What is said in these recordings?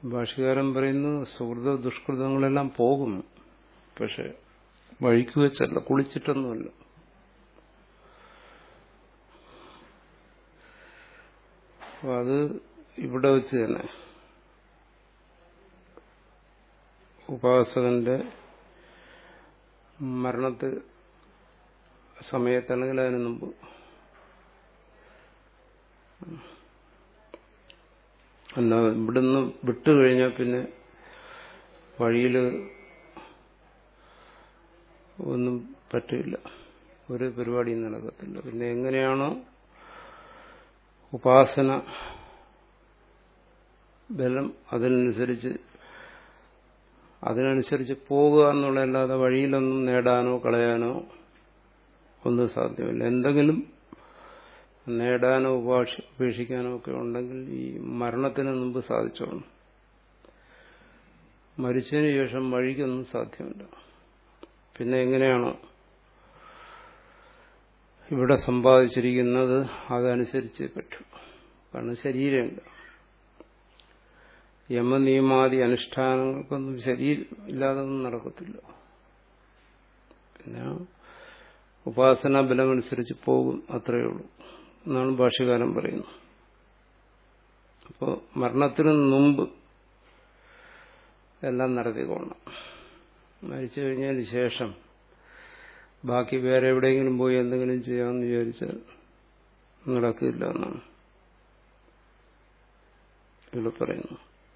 ഭാഷകാരൻ പറയുന്നു സുഹൃത ദുഷ്കൃതങ്ങളെല്ലാം പോകും പക്ഷെ വഴിക്ക് വെച്ചല്ല കുളിച്ചിട്ടൊന്നുമല്ല അപ്പൊ അത് ഇവിടെ വെച്ച് തന്നെ ഉപാസകന്റെ മരണത്തെ സമയത്തല്ലെങ്കിൽ അതിനു മുമ്പ് എന്നാ ഇവിടുന്ന് വിട്ടുകഴിഞ്ഞാൽ പിന്നെ വഴിയിൽ ഒന്നും പറ്റില്ല ഒരു പരിപാടിയും നടക്കത്തില്ല പിന്നെ എങ്ങനെയാണോ ഉപാസന ബലം അതിനനുസരിച്ച് അതിനനുസരിച്ച് പോകുക എന്നുള്ളതല്ലാതെ വഴിയിലൊന്നും നേടാനോ കളയാനോ ഒന്നും സാധ്യമല്ല എന്തെങ്കിലും നേടാനോ ഉപാക്ഷ ഉപേക്ഷിക്കാനോ ഒക്കെ ഉണ്ടെങ്കിൽ ഈ മരണത്തിന് മുമ്പ് സാധിച്ചോണം മരിച്ചതിന് ശേഷം വഴിക്കൊന്നും സാധ്യമല്ല പിന്നെ എങ്ങനെയാണോ ഇവിടെ സമ്പാദിച്ചിരിക്കുന്നത് അതനുസരിച്ച് പറ്റും കാരണം ശരീരമില്ല യമനിയമാദി അനുഷ്ഠാനങ്ങൾക്കൊന്നും ശരീരം ഇല്ലാതെ ഒന്നും നടക്കത്തില്ല പിന്നെ ഉപാസനാ ബലമനുസരിച്ച് പോകും അത്രയേ ഉള്ളൂ എന്നാണ് ഭാഷ്യകാരൻ പറയുന്നത് അപ്പോൾ മരണത്തിന് മുമ്പ് എല്ലാം നടത്തിക്കൊള്ളണം മരിച്ചു കഴിഞ്ഞതിന് ശേഷം ബാക്കി വേറെ എവിടെയെങ്കിലും പോയി എന്തെങ്കിലും ചെയ്യാമെന്ന് വിചാരിച്ചാൽ നടക്കില്ല എന്നാണ് ഇവിടെ പറയുന്നു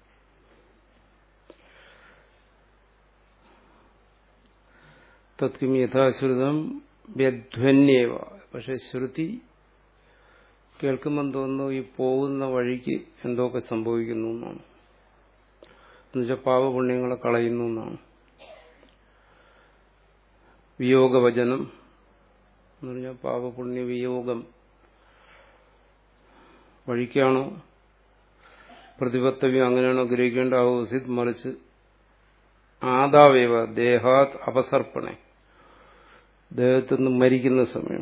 തത്കിം യഥാശ്രുതം വ്യധ്വന്യേവ പക്ഷെ ശ്രുതി കേൾക്കുമ്പോൾ തോന്നുന്നു ഈ പോകുന്ന വഴിക്ക് എന്തൊക്കെ സംഭവിക്കുന്നു എന്നാണ് എന്നുവെച്ചാൽ പാപപുണ്യങ്ങളെ കളയുന്നു എന്നാണ് വിയോഗവചനം എന്ന് പറഞ്ഞാൽ പാപപുണ്യ വിയോഗം വഴിക്കാണോ പ്രതിപത്തവ്യം അങ്ങനെയാണോ ഗ്രഹിക്കേണ്ട ആവസിത് മറിച്ച് ആദാവേവ ദേഹാത് അപസർപ്പണേ ദേഹത്തു നിന്ന് മരിക്കുന്ന സമയം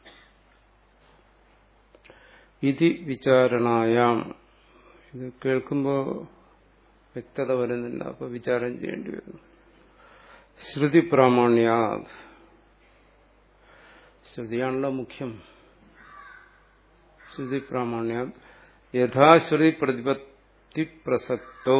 ഇതി വിചാരണായാം ഇത് കേൾക്കുമ്പോൾ വ്യക്തത വരുന്നില്ല അപ്പൊ വിചാരം ചെയ്യേണ്ടി വരുന്നു ശ്രുതി പ്രാമാണ്യാ ശ്രുതിയാണല്ലോ മുഖ്യം ശ്രുതി പ്രാമാണ്യ യഥാശ്രുതി പ്രതിപത്തി പ്രസക്തോ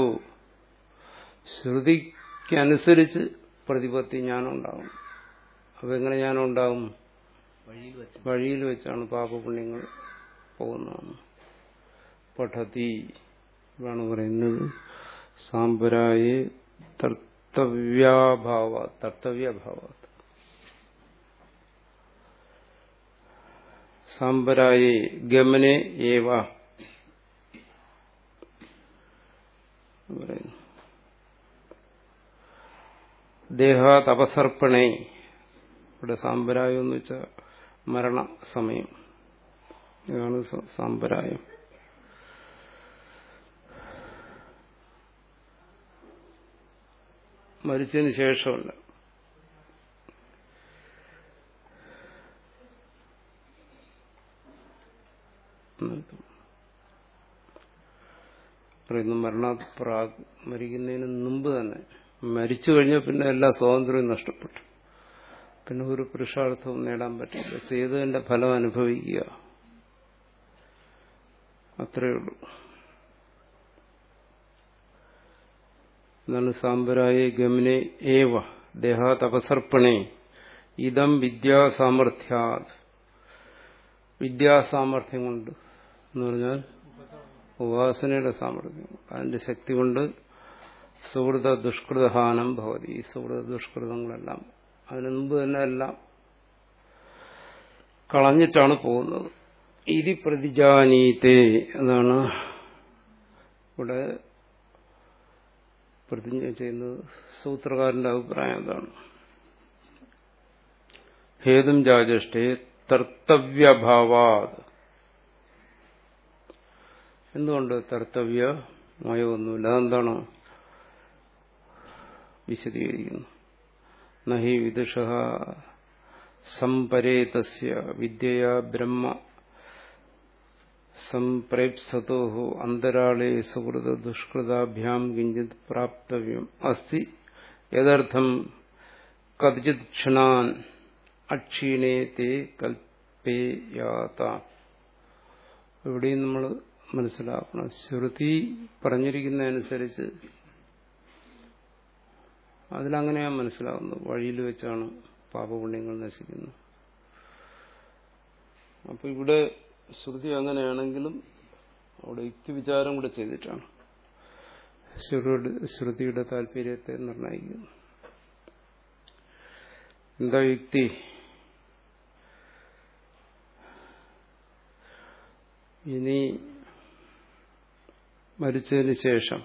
ശ്രുതിക്കനുസരിച്ച് പ്രതിപത്തി ഞാനുണ്ടാവും അപ്പൊ എങ്ങനെ ഞാനുണ്ടാവും വഴിയിൽ വെച്ച് വഴിയിൽ വെച്ചാണ് പാപപുണ്യങ്ങൾ പോകുന്നതാണ് പഠതി ഇതാണ് പറയുന്നത് സാമ്പരായെ തർത്തവ്യാഭാവ തർത്തവ്യഭാവ സാമ്പരായെ ഗമനെ ഏവ പറയുന്നു ദേഹാത് അപസർപ്പണേ ഇവിടെ സാമ്പരായം എന്ന് വെച്ചാൽ മരണസമയം ഇതാണ് സ- സാമ്പരായം മരിച്ചതിന് ശേഷമല്ല എന്നർത്ഥം. പറയുന്നു മരണ പ്രാഗ് മരിക്കുന്നതിന് മുമ്പ് തന്നെ മരിച്ചു കഴിഞ്ഞാൽ പിന്നെ എല്ലാ സ്വാതന്ത്ര്യവും നഷ്ടപ്പെട്ടു പിന്നെ ഒരു പുരുഷാർത്ഥവും നേടാൻ പറ്റില്ല ചെയ്തതിന്റെ ഫലം അനുഭവിക്കുക അത്രയേ ഉള്ളൂ എന്നാണ് സാമ്പരായ ഗമനെ ഏവ ദേഹാത് അപസർപ്പണേ ഇതം വിദ്യാസാമർഥ്യാത് വിദ്യാസാമർഥ്യം കൊണ്ട് എന്ന് പറഞ്ഞാൽ ഉപാസനയുടെ സാമർഥ്യം അതിന്റെ ശക്തി കൊണ്ട് സുഹൃത ദുഷ്കൃതഹാനം ഭവതി ഈ സുഹൃത ദുഷ്കൃതങ്ങളെല്ലാം അതിനു മുമ്പ് തന്നെ എല്ലാം കളഞ്ഞിട്ടാണ് പോകുന്നത് ഇതി പ്രതിജാനീത്തെ എന്നാണ് ഇവിടെ പ്രതിജ്ഞ ചെയ്യുന്നത് സൂത്രകാരന്റെ അഭിപ്രായം എന്താണ് ഹേതും ജാജഷ്ഠേ തർത്തവ്യഭാവാത് എന്തുകൊണ്ട് തർത്തവ്യമായൊന്നുമില്ല അതെന്താണ് വിശദീകരിക്കുന്നു നഹി വിദുഷ സംപരേതസ്യ വിദ്യയാ ബ്രഹ്മ സംപ്രേപ്സതോ അന്തരാളേ സുഹൃത ദുഷ്കൃതാഭ്യാം കിഞ്ചിത് പ്രാപ്തവ്യം അസ്തി യഥർത്ഥം കഥിചിത് ക്ഷണാൻ അക്ഷീണേ തേ കൽപ്പേയാത ഇവിടെയും നമ്മൾ മനസ്സിലാക്കണം ശ്രുതി പറഞ്ഞിരിക്കുന്നതനുസരിച്ച് അതിലങ്ങനെയാ മനസ്സിലാവുന്നത് വഴിയിൽ വെച്ചാണ് പാപപുണ്യങ്ങൾ നശിക്കുന്നത് അപ്പൊ ഇവിടെ ശ്രുതി അങ്ങനെയാണെങ്കിലും അവിടെ യുക്തിവിചാരം കൂടെ ചെയ്തിട്ടാണ് ശ്രുതിയുടെ താല്പര്യത്തെ നിർണയിക്കുന്നു എന്താ യുക്തി ഇനി മരിച്ചതിന് ശേഷം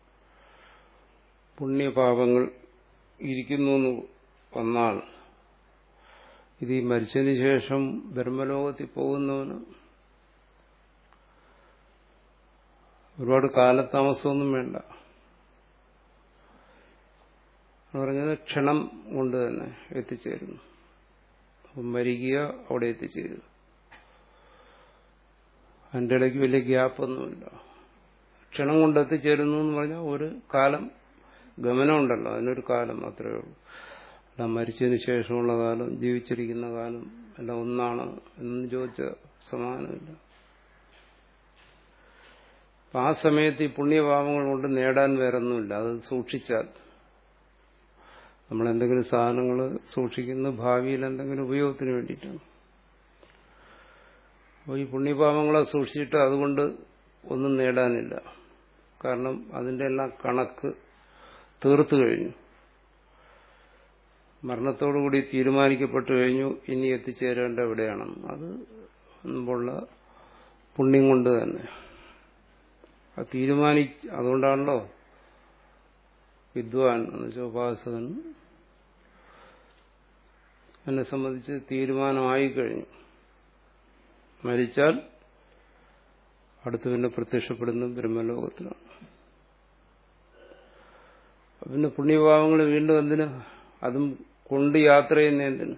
പുണ്യപാപങ്ങൾ ഇരിക്കുന്നു എന്ന് വന്നാൽ ഇത് ഈ മരിച്ചതിന് ശേഷം ബ്രഹ്മലോകത്തിൽ പോകുന്നവന് ഒരുപാട് കാലതാമസമൊന്നും വേണ്ട പറഞ്ഞത് ക്ഷണം കൊണ്ട് തന്നെ എത്തിച്ചേരുന്നു അപ്പം മരിക്കുക അവിടെ എത്തിച്ചേരുക അതിൻ്റെ ഇടയ്ക്ക് വലിയ ഗ്യാപ്പൊന്നുമില്ല ക്ഷണം കൊണ്ട് എത്തിച്ചേരുന്നു എന്ന് പറഞ്ഞാൽ ഒരു കാലം ഗമനമുണ്ടല്ലോ അതിനൊരു കാലം അത്രയേ ഉള്ളൂ അല്ല മരിച്ചതിന് ശേഷമുള്ള കാലം ജീവിച്ചിരിക്കുന്ന കാലം എല്ലാം ഒന്നാണ് എന്ന് ചോദിച്ച സമാനമില്ല അപ്പം ആ സമയത്ത് ഈ പുണ്യഭാവങ്ങൾ കൊണ്ട് നേടാൻ വേറൊന്നുമില്ല അത് സൂക്ഷിച്ചാൽ നമ്മൾ എന്തെങ്കിലും സാധനങ്ങൾ സൂക്ഷിക്കുന്ന ഭാവിയിൽ എന്തെങ്കിലും ഉപയോഗത്തിന് വേണ്ടിയിട്ടാണ് അപ്പോൾ ഈ പുണ്യപാപങ്ങളെ സൂക്ഷിച്ചിട്ട് അതുകൊണ്ട് ഒന്നും നേടാനില്ല കാരണം അതിൻ്റെ എല്ലാം കണക്ക് തീർത്തു കഴിഞ്ഞു മരണത്തോടുകൂടി തീരുമാനിക്കപ്പെട്ടു കഴിഞ്ഞു ഇനി എത്തിച്ചേരേണ്ട എവിടെയാണെന്ന് അത് മുമ്പുള്ള പുണ്യം കൊണ്ട് തന്നെ അത് തീരുമാനി അതുകൊണ്ടാണല്ലോ വിദ്വാൻ എന്ന് വെച്ചാൽ ഉപാസകൻ എന്നെ സംബന്ധിച്ച് തീരുമാനമായി കഴിഞ്ഞു മരിച്ചാൽ അടുത്ത് പിന്നെ പ്രത്യക്ഷപ്പെടുന്ന ബ്രഹ്മലോകത്തിലാണ് പിന്നെ പുണ്യഭാവങ്ങൾ വീണ്ടും എന്തിന് അതും കൊണ്ട് യാത്ര ചെയ്യുന്ന എന്തിന്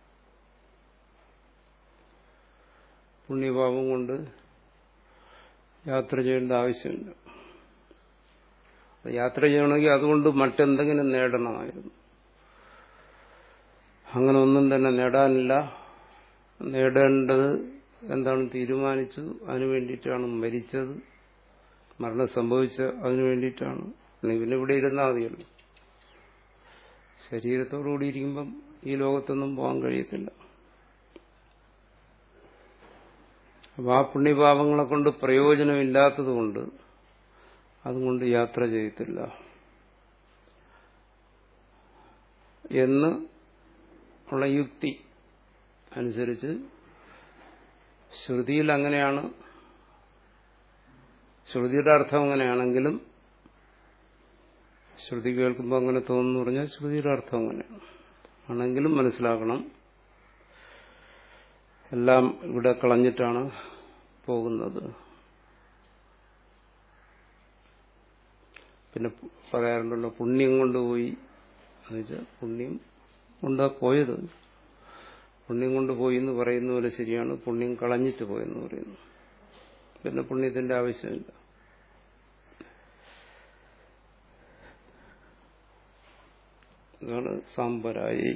പുണ്യഭാവം കൊണ്ട് യാത്ര ചെയ്യേണ്ട ആവശ്യമില്ല യാത്ര ചെയ്യണമെങ്കിൽ അതുകൊണ്ട് മറ്റെന്തെങ്കിലും നേടണമായിരുന്നു അങ്ങനെ ഒന്നും തന്നെ നേടാനില്ല നേടേണ്ടത് എന്താണ് തീരുമാനിച്ചു അതിനു വേണ്ടിയിട്ടാണ് മരിച്ചത് മരണം സംഭവിച്ച അതിനു വേണ്ടിയിട്ടാണ് അല്ലെങ്കിൽ പിന്നെ ഇവിടെ ഇരുന്നാൽ മതിയല്ലോ ശരീരത്തോടുകൂടി ഇരിക്കുമ്പം ഈ ലോകത്തൊന്നും പോകാൻ കഴിയത്തില്ല അപ്പം ആ പുണ്യപാപങ്ങളെ കൊണ്ട് പ്രയോജനമില്ലാത്തതുകൊണ്ട് അതുകൊണ്ട് യാത്ര ചെയ്യത്തില്ല എന്ന് ഉള്ള യുക്തി അനുസരിച്ച് ശ്രുതിയിൽ അങ്ങനെയാണ് ശ്രുതിയുടെ അർത്ഥം അങ്ങനെയാണെങ്കിലും ശ്രുതി കേൾക്കുമ്പോൾ അങ്ങനെ തോന്നുന്നു പറഞ്ഞാൽ ശ്രുതിയുടെ അർത്ഥം അങ്ങനെയാണ് ആണെങ്കിലും മനസ്സിലാക്കണം എല്ലാം ഇവിടെ കളഞ്ഞിട്ടാണ് പോകുന്നത് പിന്നെ പറയാറുണ്ടല്ലോ പുണ്യം കൊണ്ടുപോയി എന്നുവെച്ചാൽ പുണ്യം കൊണ്ടാ പോയത് പുണ്യം കൊണ്ടുപോയി എന്ന് പറയുന്ന പോലെ ശരിയാണ് പുണ്യം കളഞ്ഞിട്ട് പോയെന്ന് പറയുന്നു പിന്നെ പുണ്യത്തിന്റെ ആവശ്യമില്ല അതാണ് സാമ്പരായി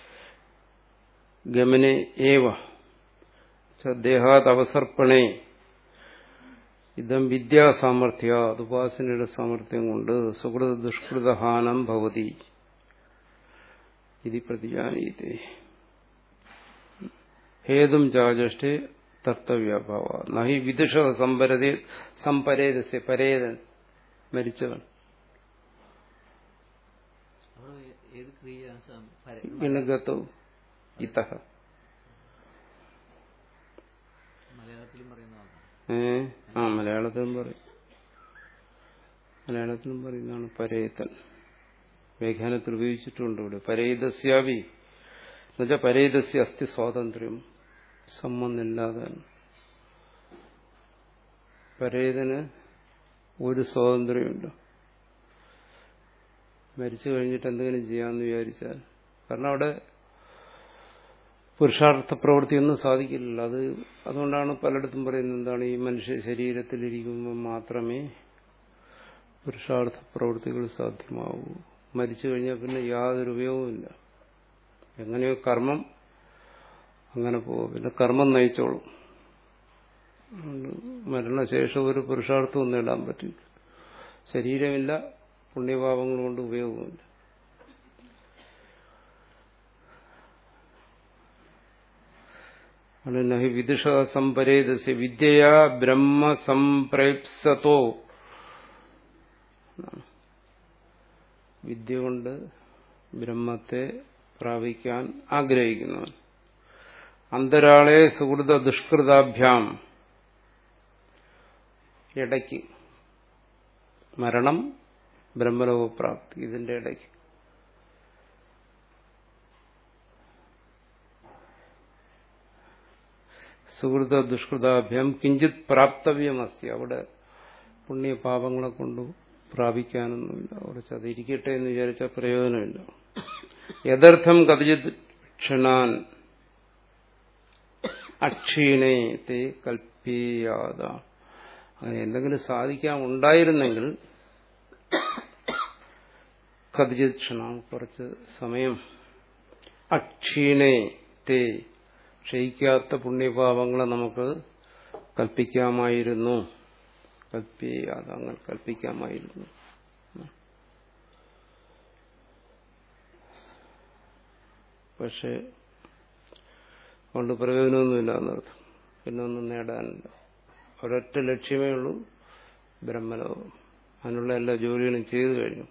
ഗമനെ ഏവ ദേഹാത് അവസർപ്പണേ ഇതം വിദ്യാസാമർഥ്യ ഉപാസനയുടെ സാമർഥ്യം കൊണ്ട് സുഹൃത ദുഷ്കൃതഹാനം ഭവതി ഇത് പ്രതിജാനീതേ ഹേതും ചാജഷ്ഠേ തർത്തവ്യാഭാവ നഹി വിദുഷ സമ്പരതേ സമ്പരേതസ്യ പരേതൻ മരിച്ചവൻ ഏത് ക്രിയ ഗണഗതോ ഇത മലയാളത്തിലും പറയുന്നതാണ് ഏ ആ മലയാളത്തിലും പറയും മലയാളത്തിലും പറയുന്നതാണ് പരേതൻ വ്യാഖ്യാനത്തിൽ ഉപയോഗിച്ചിട്ടുണ്ട് ഇവിടെ പരേതസ്യാവി എന്നുവെച്ചാൽ പരേതസ്യ അസ്ഥി സ്വാതന്ത്ര്യം സമ്മന്നില്ലാതെ പരേതന് ഒരു സ്വാതന്ത്ര്യമുണ്ട് മരിച്ചു കഴിഞ്ഞിട്ട് എന്തെങ്കിലും ചെയ്യാമെന്ന് വിചാരിച്ചാൽ കാരണം അവിടെ പുരുഷാർത്ഥ പ്രവൃത്തിയൊന്നും സാധിക്കില്ല അത് അതുകൊണ്ടാണ് പലയിടത്തും പറയുന്നത് എന്താണ് ഈ മനുഷ്യ ശരീരത്തിലിരിക്കുമ്പോൾ മാത്രമേ പുരുഷാർത്ഥ പ്രവൃത്തികൾ സാധ്യമാവൂ മരിച്ചു കഴിഞ്ഞാൽ പിന്നെ യാതൊരു ഉപയോഗവുമില്ല എങ്ങനെയോ കർമ്മം അങ്ങനെ പോകും പിന്നെ കർമ്മം നയിച്ചോളും അതുകൊണ്ട് മരണശേഷം ഒരു പുരുഷാർത്ഥവും നേടാൻ പറ്റില്ല ശരീരമില്ല പുണ്യപാപങ്ങൾ കൊണ്ട് ഉപയോഗമില്ല നഹി വിദുഷ സംപരേതസ്യ വിദ്യയാ ബ്രഹ്മ സംപ്രേപ്സതോ വിദ്യ കൊണ്ട് ബ്രഹ്മത്തെ പ്രാപിക്കാൻ ആഗ്രഹിക്കുന്നവൻ അന്തരാളെ സുഹൃത ദുഷ്കൃതാഭ്യാം ഇടയ്ക്ക് മരണം ബ്രഹ്മലോകപ്രാപ്തി ഇതിന്റെ ഇടയ്ക്ക് സുഹൃത ദുഷ്കൃതാഭ്യാം കിഞ്ചിത് പ്രാപ്തവ്യമസ്തി അവിടെ പുണ്യപാപങ്ങളെ കൊണ്ട് പ്രാപിക്കാനൊന്നുമില്ല കുറച്ച് അതിരിക്കട്ടെ എന്ന് വിചാരിച്ചാൽ പ്രയോജനമില്ല യഥർത്ഥം കഥിത് ക്ഷണാൻ അക്ഷീണേ തേ കൽപ്പിയാത അങ്ങനെ എന്തെങ്കിലും സാധിക്കാൻ ഉണ്ടായിരുന്നെങ്കിൽ കഥിത് ക്ഷണം കുറച്ച് സമയം അക്ഷീണേ തേ ക്ഷയിക്കാത്ത പുണ്യപാപങ്ങളെ നമുക്ക് കൽപ്പിക്കാമായിരുന്നു കൽപ്പിയാതെ അങ്ങനെ കൽപ്പിക്കാമായിരുന്നു പക്ഷെ കൊണ്ട് പ്രയോജനമൊന്നുമില്ല എന്നർത്ഥം പിന്നെ ഒന്നും നേടാനില്ല ഒരൊറ്റ ലക്ഷ്യമേ ഉള്ളൂ ബ്രഹ്മലോകം അതിനുള്ള എല്ലാ ജോലികളും ചെയ്തു കഴിഞ്ഞു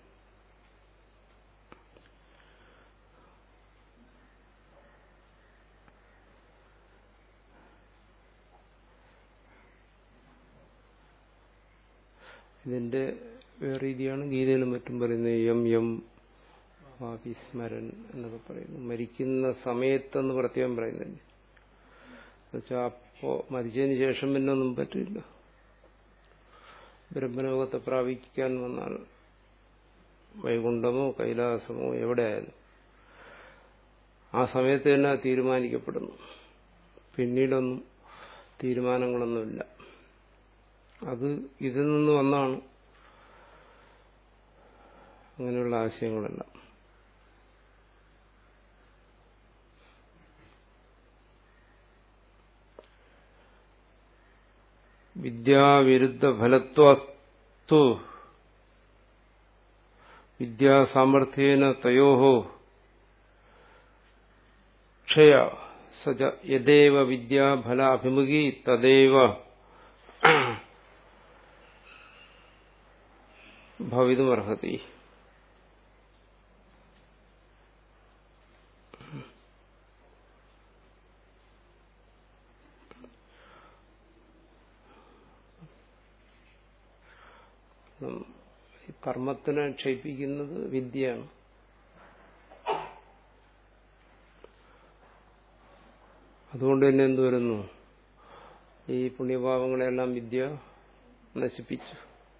ഇതിന്റെ വേറെ രീതിയാണ് ഗീതയിലും മറ്റും പറയുന്നത് യം യം വിസ്മരൻ എന്നൊക്കെ പറയുന്നു മരിക്കുന്ന സമയത്തെന്ന് പ്രത്യേകം പറയുന്നില്ല എന്നുവെച്ചാൽ അപ്പോ മരിച്ചതിന് ശേഷം പിന്നെ ഒന്നും പറ്റില്ല ബ്രഹ്മലോകത്തെ പ്രാപിക്കാൻ വന്നാൽ വൈകുണ്ഠമോ കൈലാസമോ എവിടെയായാലും ആ സമയത്ത് തന്നെ തീരുമാനിക്കപ്പെടുന്നു പിന്നീടൊന്നും തീരുമാനങ്ങളൊന്നുമില്ല അത് ഇതിൽ നിന്ന് വന്നാണ് അങ്ങനെയുള്ള ആശയങ്ങളെല്ലാം വിദ്യാവിരുദ്ധ ഫലത്വസ്തു വിദ്യാസാമർഥ്യേന തയോ ക്ഷയ സജ യദേവ വിദ്യാഫലാഭിമുഖി തദേവ ഭവിതുമർഹതി കർമ്മത്തിനെ ക്ഷയിപ്പിക്കുന്നത് വിദ്യയാണ് അതുകൊണ്ട് തന്നെ എന്തു വരുന്നു ഈ പുണ്യഭാവങ്ങളെല്ലാം വിദ്യ നശിപ്പിച്ചു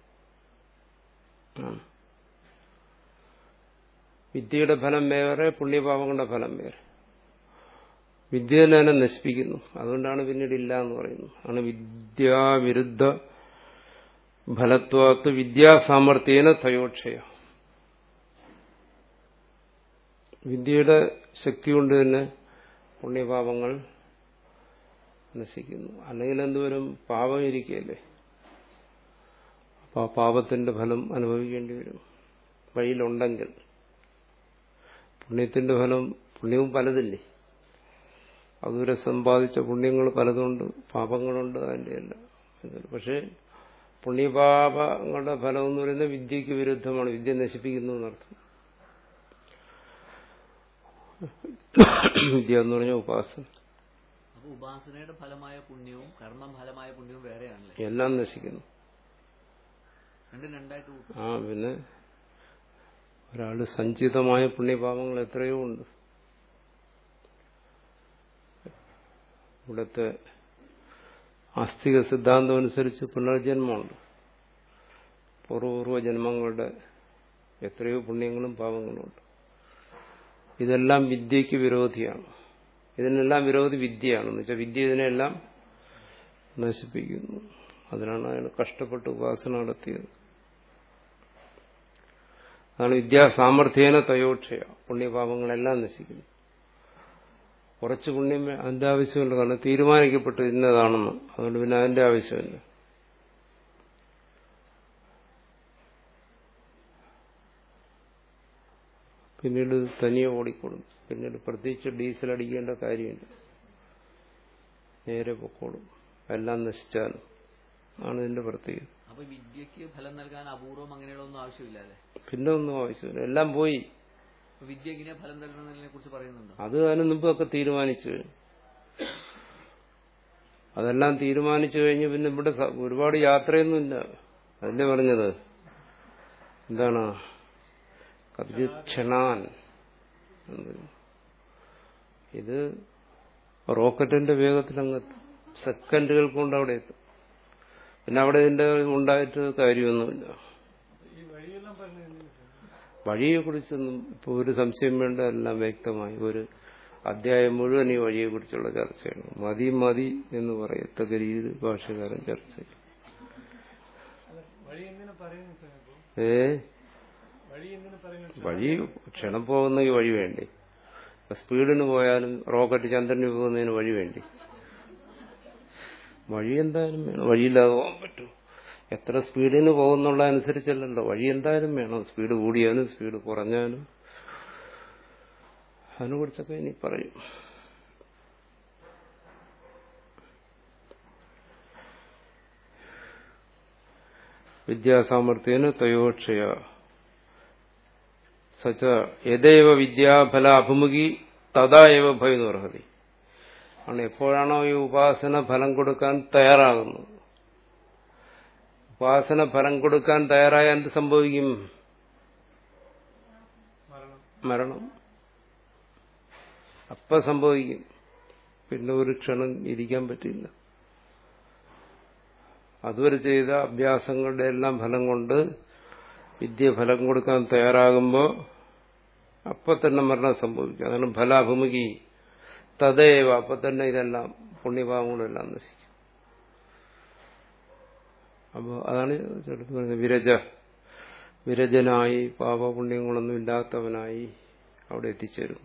വിദ്യയുടെ ഫലം വേറെ പുണ്യപാപങ്ങളുടെ ഫലം വേറെ വിദ്യ തന്നെ നശിപ്പിക്കുന്നു അതുകൊണ്ടാണ് പിന്നീട് ഇല്ല എന്ന് പറയുന്നത് ആണ് വിദ്യാവിരുദ്ധ ഫലത്വാത്ത് വിദ്യാസാമർഥ്യേന തയോക്ഷയ വിദ്യയുടെ ശക്തി കൊണ്ട് തന്നെ പുണ്യപാപങ്ങൾ നശിക്കുന്നു അല്ലെങ്കിൽ എന്തുവരും പാപം ഇരിക്കുകയല്ലേ അപ്പോൾ ആ പാപത്തിന്റെ ഫലം അനുഭവിക്കേണ്ടി വരും വഴിയിലുണ്ടെങ്കിൽ പുണ്യത്തിന്റെ ഫലം പുണ്യവും പലതില്ലേ അതുവരെ സമ്പാദിച്ച പുണ്യങ്ങൾ പലതുണ്ട് പാപങ്ങളുണ്ട് അതിന്റെ എല്ലാം പക്ഷേ പുണ്യപാപങ്ങളുടെ ഫലം എന്ന് പറയുന്നത് വിദ്യക്ക് വിരുദ്ധമാണ് വിദ്യ നശിപ്പിക്കുന്നു എന്നർത്ഥം വിദ്യ എന്ന് പറഞ്ഞ ഉപാസന അപ്പൊ ഉപാസനയുടെ ഫലമായ പുണ്യവും കർമ്മം ഫലമായ പുണ്യവും വേറെയാണല്ലേ എല്ലാം നശിക്കുന്നു രണ്ടും രണ്ടായിട്ട് കൂട്ടും ആ പിന്നെ ഒരാള് സഞ്ചിതമായ പുണ്യപാപങ്ങൾ എത്രയോ ഉണ്ട് ഇവിടുത്തെ ആസ്തിക സിദ്ധാന്തം അനുസരിച്ച് പുനർജന്മമുണ്ട് പൂർവപൂർവ ജന്മങ്ങളുടെ എത്രയോ പുണ്യങ്ങളും പാപങ്ങളും ഉണ്ട് ഇതെല്ലാം വിദ്യയ്ക്ക് വിരോധിയാണ് ഇതിനെല്ലാം വിരോധി വിദ്യയാണെന്ന് വെച്ചാൽ വിദ്യ ഇതിനെല്ലാം നശിപ്പിക്കുന്നു അതിനാണ് അയാൾ കഷ്ടപ്പെട്ട് ഉപാസന നടത്തിയത് അതാണ് വിദ്യാസാമർഥ്യേന തയോക്ഷയ പുണ്യപാപങ്ങളെല്ലാം നശിക്കുന്നു കുറച്ച് പുണ്യം അതിന്റെ ആവശ്യമില്ല കാരണം തീരുമാനിക്കപ്പെട്ടു ഇന്നതാണെന്ന് അതുകൊണ്ട് പിന്നെ അതിന്റെ ആവശ്യമില്ല പിന്നീട് ഇത് തനിയെ ഓടിക്കോളും പിന്നീട് പ്രത്യേകിച്ച് ഡീസൽ അടിക്കേണ്ട കാര്യമില്ല നേരെ പൊക്കോളും എല്ലാം നശിച്ചാലും ആണ് ഇതിന്റെ പ്രത്യേകത അപ്പൊ വിദ്യക്ക് ഫലം നൽകാൻ അപൂർവം അങ്ങനെയുള്ള ഒന്നും ആവശ്യമില്ല അല്ലേ പിന്നെ ഒന്നും ആവശ്യമില്ല എല്ലാം പോയി അപ്പൊ വിദ്യ എങ്ങനെ ഫലം നൽകുന്നതിനെ കുറിച്ച് പറയുന്നുണ്ടോ അത് അതിന് മുമ്പൊക്കെ തീരുമാനിച്ചു കഴിഞ്ഞു അതെല്ലാം തീരുമാനിച്ചു കഴിഞ്ഞ് പിന്നെ ഇവിടെ സ- ഒരുപാട് യാത്രയൊന്നുമില്ല അതല്ലേ പറഞ്ഞത് എന്താണ് കതിജിത് ക്ഷണാൻ എന്ന്. ഇത് റോക്കറ്റിന്റെ വേഗത്തിൽ അങ്ങ് സെക്കൻഡുകൾ കൊണ്ട് അവിടെ എത്തും പിന്നെ അവിടെ ഇതിന്റെ ഉണ്ടായിട്ട് കാര്യമൊന്നുമില്ല വഴിയെ കുറിച്ചൊന്നും ഇപ്പൊ ഒരു സംശയം വേണ്ട എല്ലാം വ്യക്തമായി ഒരു അധ്യായം മുഴുവൻ ഈ വഴിയെ കുറിച്ചുള്ള ചർച്ചയാണ് മതി മതി എന്ന് പറയത്തക്ക രീതിയിൽ ഭാഷകാരൻ ചർച്ച ചെയ്യും വഴി എന്തിനാ പറയുന്നത് സ്വാമി ഇപ്പൊ? ഏ വഴി എന്തിനാ പറയുന്നത് വഴി ക്ഷണം പോകുന്ന ഈ വഴി വേണ്ടേ ഇപ്പൊ സ്പീഡിന് പോയാലും റോക്കറ്റ് ചന്ദ്രന് പോകുന്നതിന് വഴി വേണ്ടേ വഴി എന്തായാലും വേണം വഴിയില്ലാതെ പോകാൻ പറ്റൂ എത്ര സ്പീഡിന് പോകുന്നുള്ള അനുസരിച്ചല്ലല്ലോ വഴി എന്തായാലും വേണം സ്പീഡ് കൂടിയാലും സ്പീഡ് കുറഞ്ഞാലും അതിനെക്കുറിച്ചൊക്കെ ഇനി പറയും വിദ്യാസാമർഥ്യേന തയോക്ഷയ സച്ച യഥൈവ വിദ്യാഫല അഭിമുഖി തഥാ ഏവ ഭയന്നുർഹതി ആണ് എപ്പോഴാണോ ഈ ഉപാസന ഫലം കൊടുക്കാൻ തയ്യാറാകുന്നത് ഉപാസന ഫലം കൊടുക്കാൻ തയ്യാറായ എന്ത് സംഭവിക്കും മരണം മരണം അപ്പ സംഭവിക്കും പിന്നെ ഒരു ക്ഷണം ഇരിക്കാൻ പറ്റില്ല അതുവരെ ചെയ്ത അഭ്യാസങ്ങളുടെ എല്ലാം ഫലം കൊണ്ട് വിദ്യ ഫലം കൊടുക്കാൻ തയ്യാറാകുമ്പോൾ അപ്പൊ തന്നെ മരണം സംഭവിക്കും അതാണ് ഫലാഭിമുഖി തതേവ അപ്പൊ തന്നെ ഇതെല്ലാം പുണ്യഭാവങ്ങളെല്ലാം നശിക്കും അപ്പോൾ അതാണ് ചേട്ടത്ത് പറയുന്നത് വിരജ വിരജനായി പാപപുണ്യങ്ങളൊന്നും ഇല്ലാത്തവനായി അവിടെ എത്തിച്ചേരും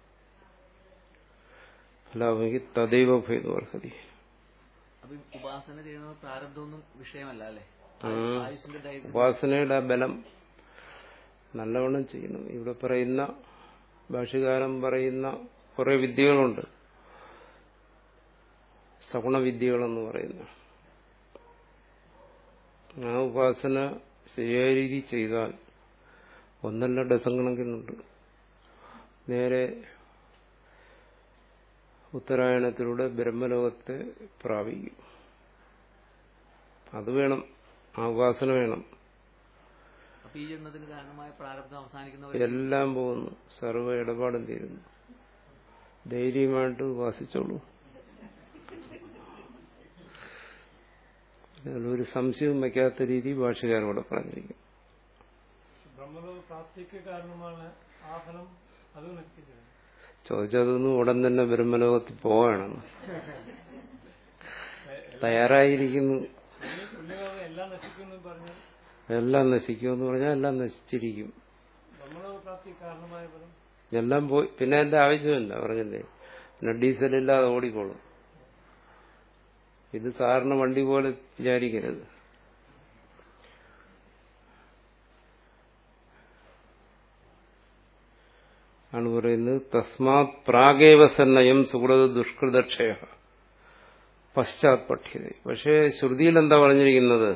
ഫലാഭിമുഖി തദൈവ ഭേദവർഹതി അപ്പൊ ഈ ഉപാസന ചെയ്യുന്നത് പ്രാരബ്ധമൊന്നും വിഷയമല്ല അല്ലെ ഉം. ആയുഷിന്റെ ദൈർഘ്യം ഉപാസനയുടെ ആ ബലം നല്ലവണ്ണം ചെയ്യണം ഇവിടെ പറയുന്ന ഭാഷകാരൻ പറയുന്ന കുറെ വിദ്യകളുണ്ട് സഗുണവിദ്യകളെന്ന് പറയുന്ന ആ ഉപാസന ശരിയായ രീതി ചെയ്താൽ ഒന്നല്ല ഡസൻ കണക്കിനുണ്ട് നേരെ ഉത്തരായണത്തിലൂടെ ബ്രഹ്മലോകത്തെ പ്രാപിക്കും അത് വേണം ആ ഉപാസന വേണം അപ്പൊ ഈ ജന്മത്തിന് കാരണമായ പ്രാരബ്ധം അവസാനിക്കുന്നവർ എല്ലാം പോകുന്നു സർവ്വ ഇടപാടും തീരുന്നു ധൈര്യമായിട്ട് ഉപാസിച്ചോളൂ അതിലൊരു സംശയവും വയ്ക്കാത്ത രീതി ഭാഷകാരോടെ പറഞ്ഞിരിക്കും ബ്രഹ്മലോക പ്രാപ്തിക്ക് കാരണമാണ് ആ ഫലം അത് നശിപ്പിച്ചത് ചോദിച്ചതൊന്നും ഉടൻ തന്നെ ബ്രഹ്മലോകത്തിൽ പോവാണ് തയ്യാറായിരിക്കുന്നു ഈ പുണ്യലോകം എല്ലാം നശിക്കുമെന്ന് പറഞ്ഞ് എല്ലാം നശിക്കുമെന്ന് പറഞ്ഞാൽ എല്ലാം നശിച്ചിരിക്കും ബ്രഹ്മലോക പ്രാപ്തി കാരണമായ ഫലം എല്ലാം പോയി പിന്നെ എന്റെ ആവശ്യമില്ല പറഞ്ഞില്ലേ പിന്നെ ഡീസലില്ലാതെ ഓടിക്കോളും ഇത് സാറിന് വണ്ടി പോലെ വിചാരിക്കരുത് ആണ് പറയുന്നത് തസ്മാത് പ്രാഗേവ സന്നയം സുഹൃത ദുഷ്കൃതക്ഷയ പശ്ചാത് പഠ്യത പക്ഷേ ശ്രുതിയിൽ എന്താ പറഞ്ഞിരിക്കുന്നത്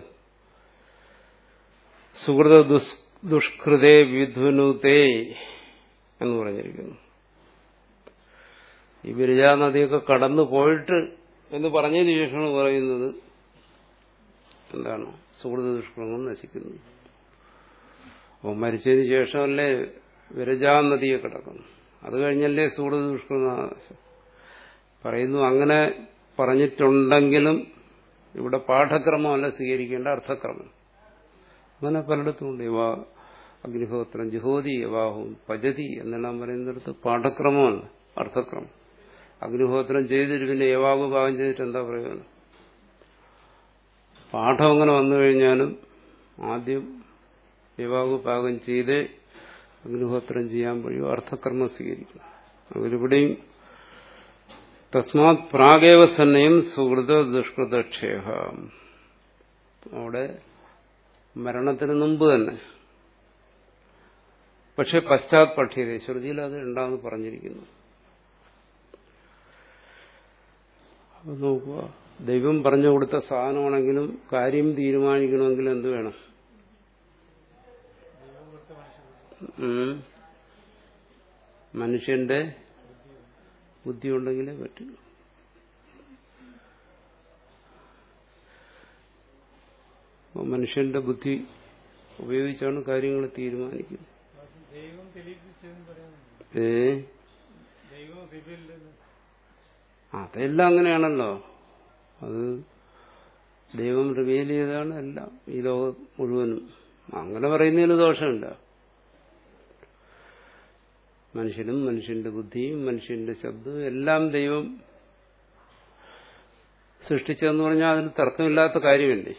സുഹൃത ദുസ് ദുഷ്കൃതേ വിധുനുതേ എന്ന് പറഞ്ഞിരിക്കുന്നു ഈ വിരജാ നദിയൊക്കെ കടന്നു പോയിട്ട് എന്ന് പറഞ്ഞതിന് ശേഷമാണ് പറയുന്നത് എന്താണ് സുഹൃത ദുഷ്കൃതം നശിക്കുന്നു അപ്പോൾ മരിച്ചതിന് ശേഷമല്ലേ വിരജാ നദിയെ കിടക്കുന്നു അത് കഴിഞ്ഞല്ലേ സുഹൃത ദുഷ്കൃതം പറയുന്നു അങ്ങനെ പറഞ്ഞിട്ടുണ്ടെങ്കിലും ഇവിടെ പാഠക്രമമല്ല സ്വീകരിക്കേണ്ട അർത്ഥക്രമം അങ്ങനെ പലയിടത്തുമുണ്ട് യവാ അഗ്നിഹോത്രം ജുഹോതി യവാഹും പജതി എന്നെല്ലാം പറയുന്നിടത്ത് പാഠക്രമമല്ല അർത്ഥക്രമം അഗ്നിഹോത്രം ചെയ്തിട്ട് പിന്നെ ഏവാകു പാകം ചെയ്തിട്ട് എന്താ പ്രയോജനം പാഠം അങ്ങനെ വന്നു കഴിഞ്ഞാലും ആദ്യം ഏവാകു പാകം ചെയ്തേ അഗ്നിഹോത്രം ചെയ്യാൻ വഴിയോ അർത്ഥകർമ്മം സ്വീകരിക്കണം അവരിവിടെയും തസ്മാത് പ്രാഗേവ സന്നയം സുഹൃത ദുഷ്കൃതക്ഷേഹ അവിടെ മരണത്തിന് മുമ്പ് തന്നെ പക്ഷെ പശ്ചാത് പഠ്യത ശ്രുതിയിൽ അത് രണ്ടാമത് പറഞ്ഞിരിക്കുന്നു അപ്പൊ നോക്കുക ദൈവം പറഞ്ഞു കൊടുത്ത സാധനമാണെങ്കിലും കാര്യം തീരുമാനിക്കണമെങ്കിൽ എന്ത് വേണം ഉം. മനുഷ്യന്റെ ബുദ്ധി ഉണ്ടെങ്കിലേ പറ്റൂ അപ്പോൾ മനുഷ്യന്റെ ബുദ്ധി ഉപയോഗിച്ചാണ് കാര്യങ്ങൾ തീരുമാനിക്കുന്നത് ദൈവം തെളിയിപ്പിച്ചെന്ന് പറയുന്നുണ്ട് ഏ ദൈവം റിവീൽഡ് അതെല്ലാം അങ്ങനെയാണല്ലോ അത് ദൈവം റിവീൽ ചെയ്താണ് എല്ലാം ഈ ലോകം മുഴുവനും അങ്ങനെ പറയുന്നതിന് ദോഷമില്ല മനുഷ്യനും മനുഷ്യന്റെ ബുദ്ധിയും മനുഷ്യന്റെ ശബ്ദവും എല്ലാം ദൈവം സൃഷ്ടിച്ചതെന്ന് പറഞ്ഞാൽ അതിന് തർക്കമില്ലാത്ത കാര്യമല്ലേ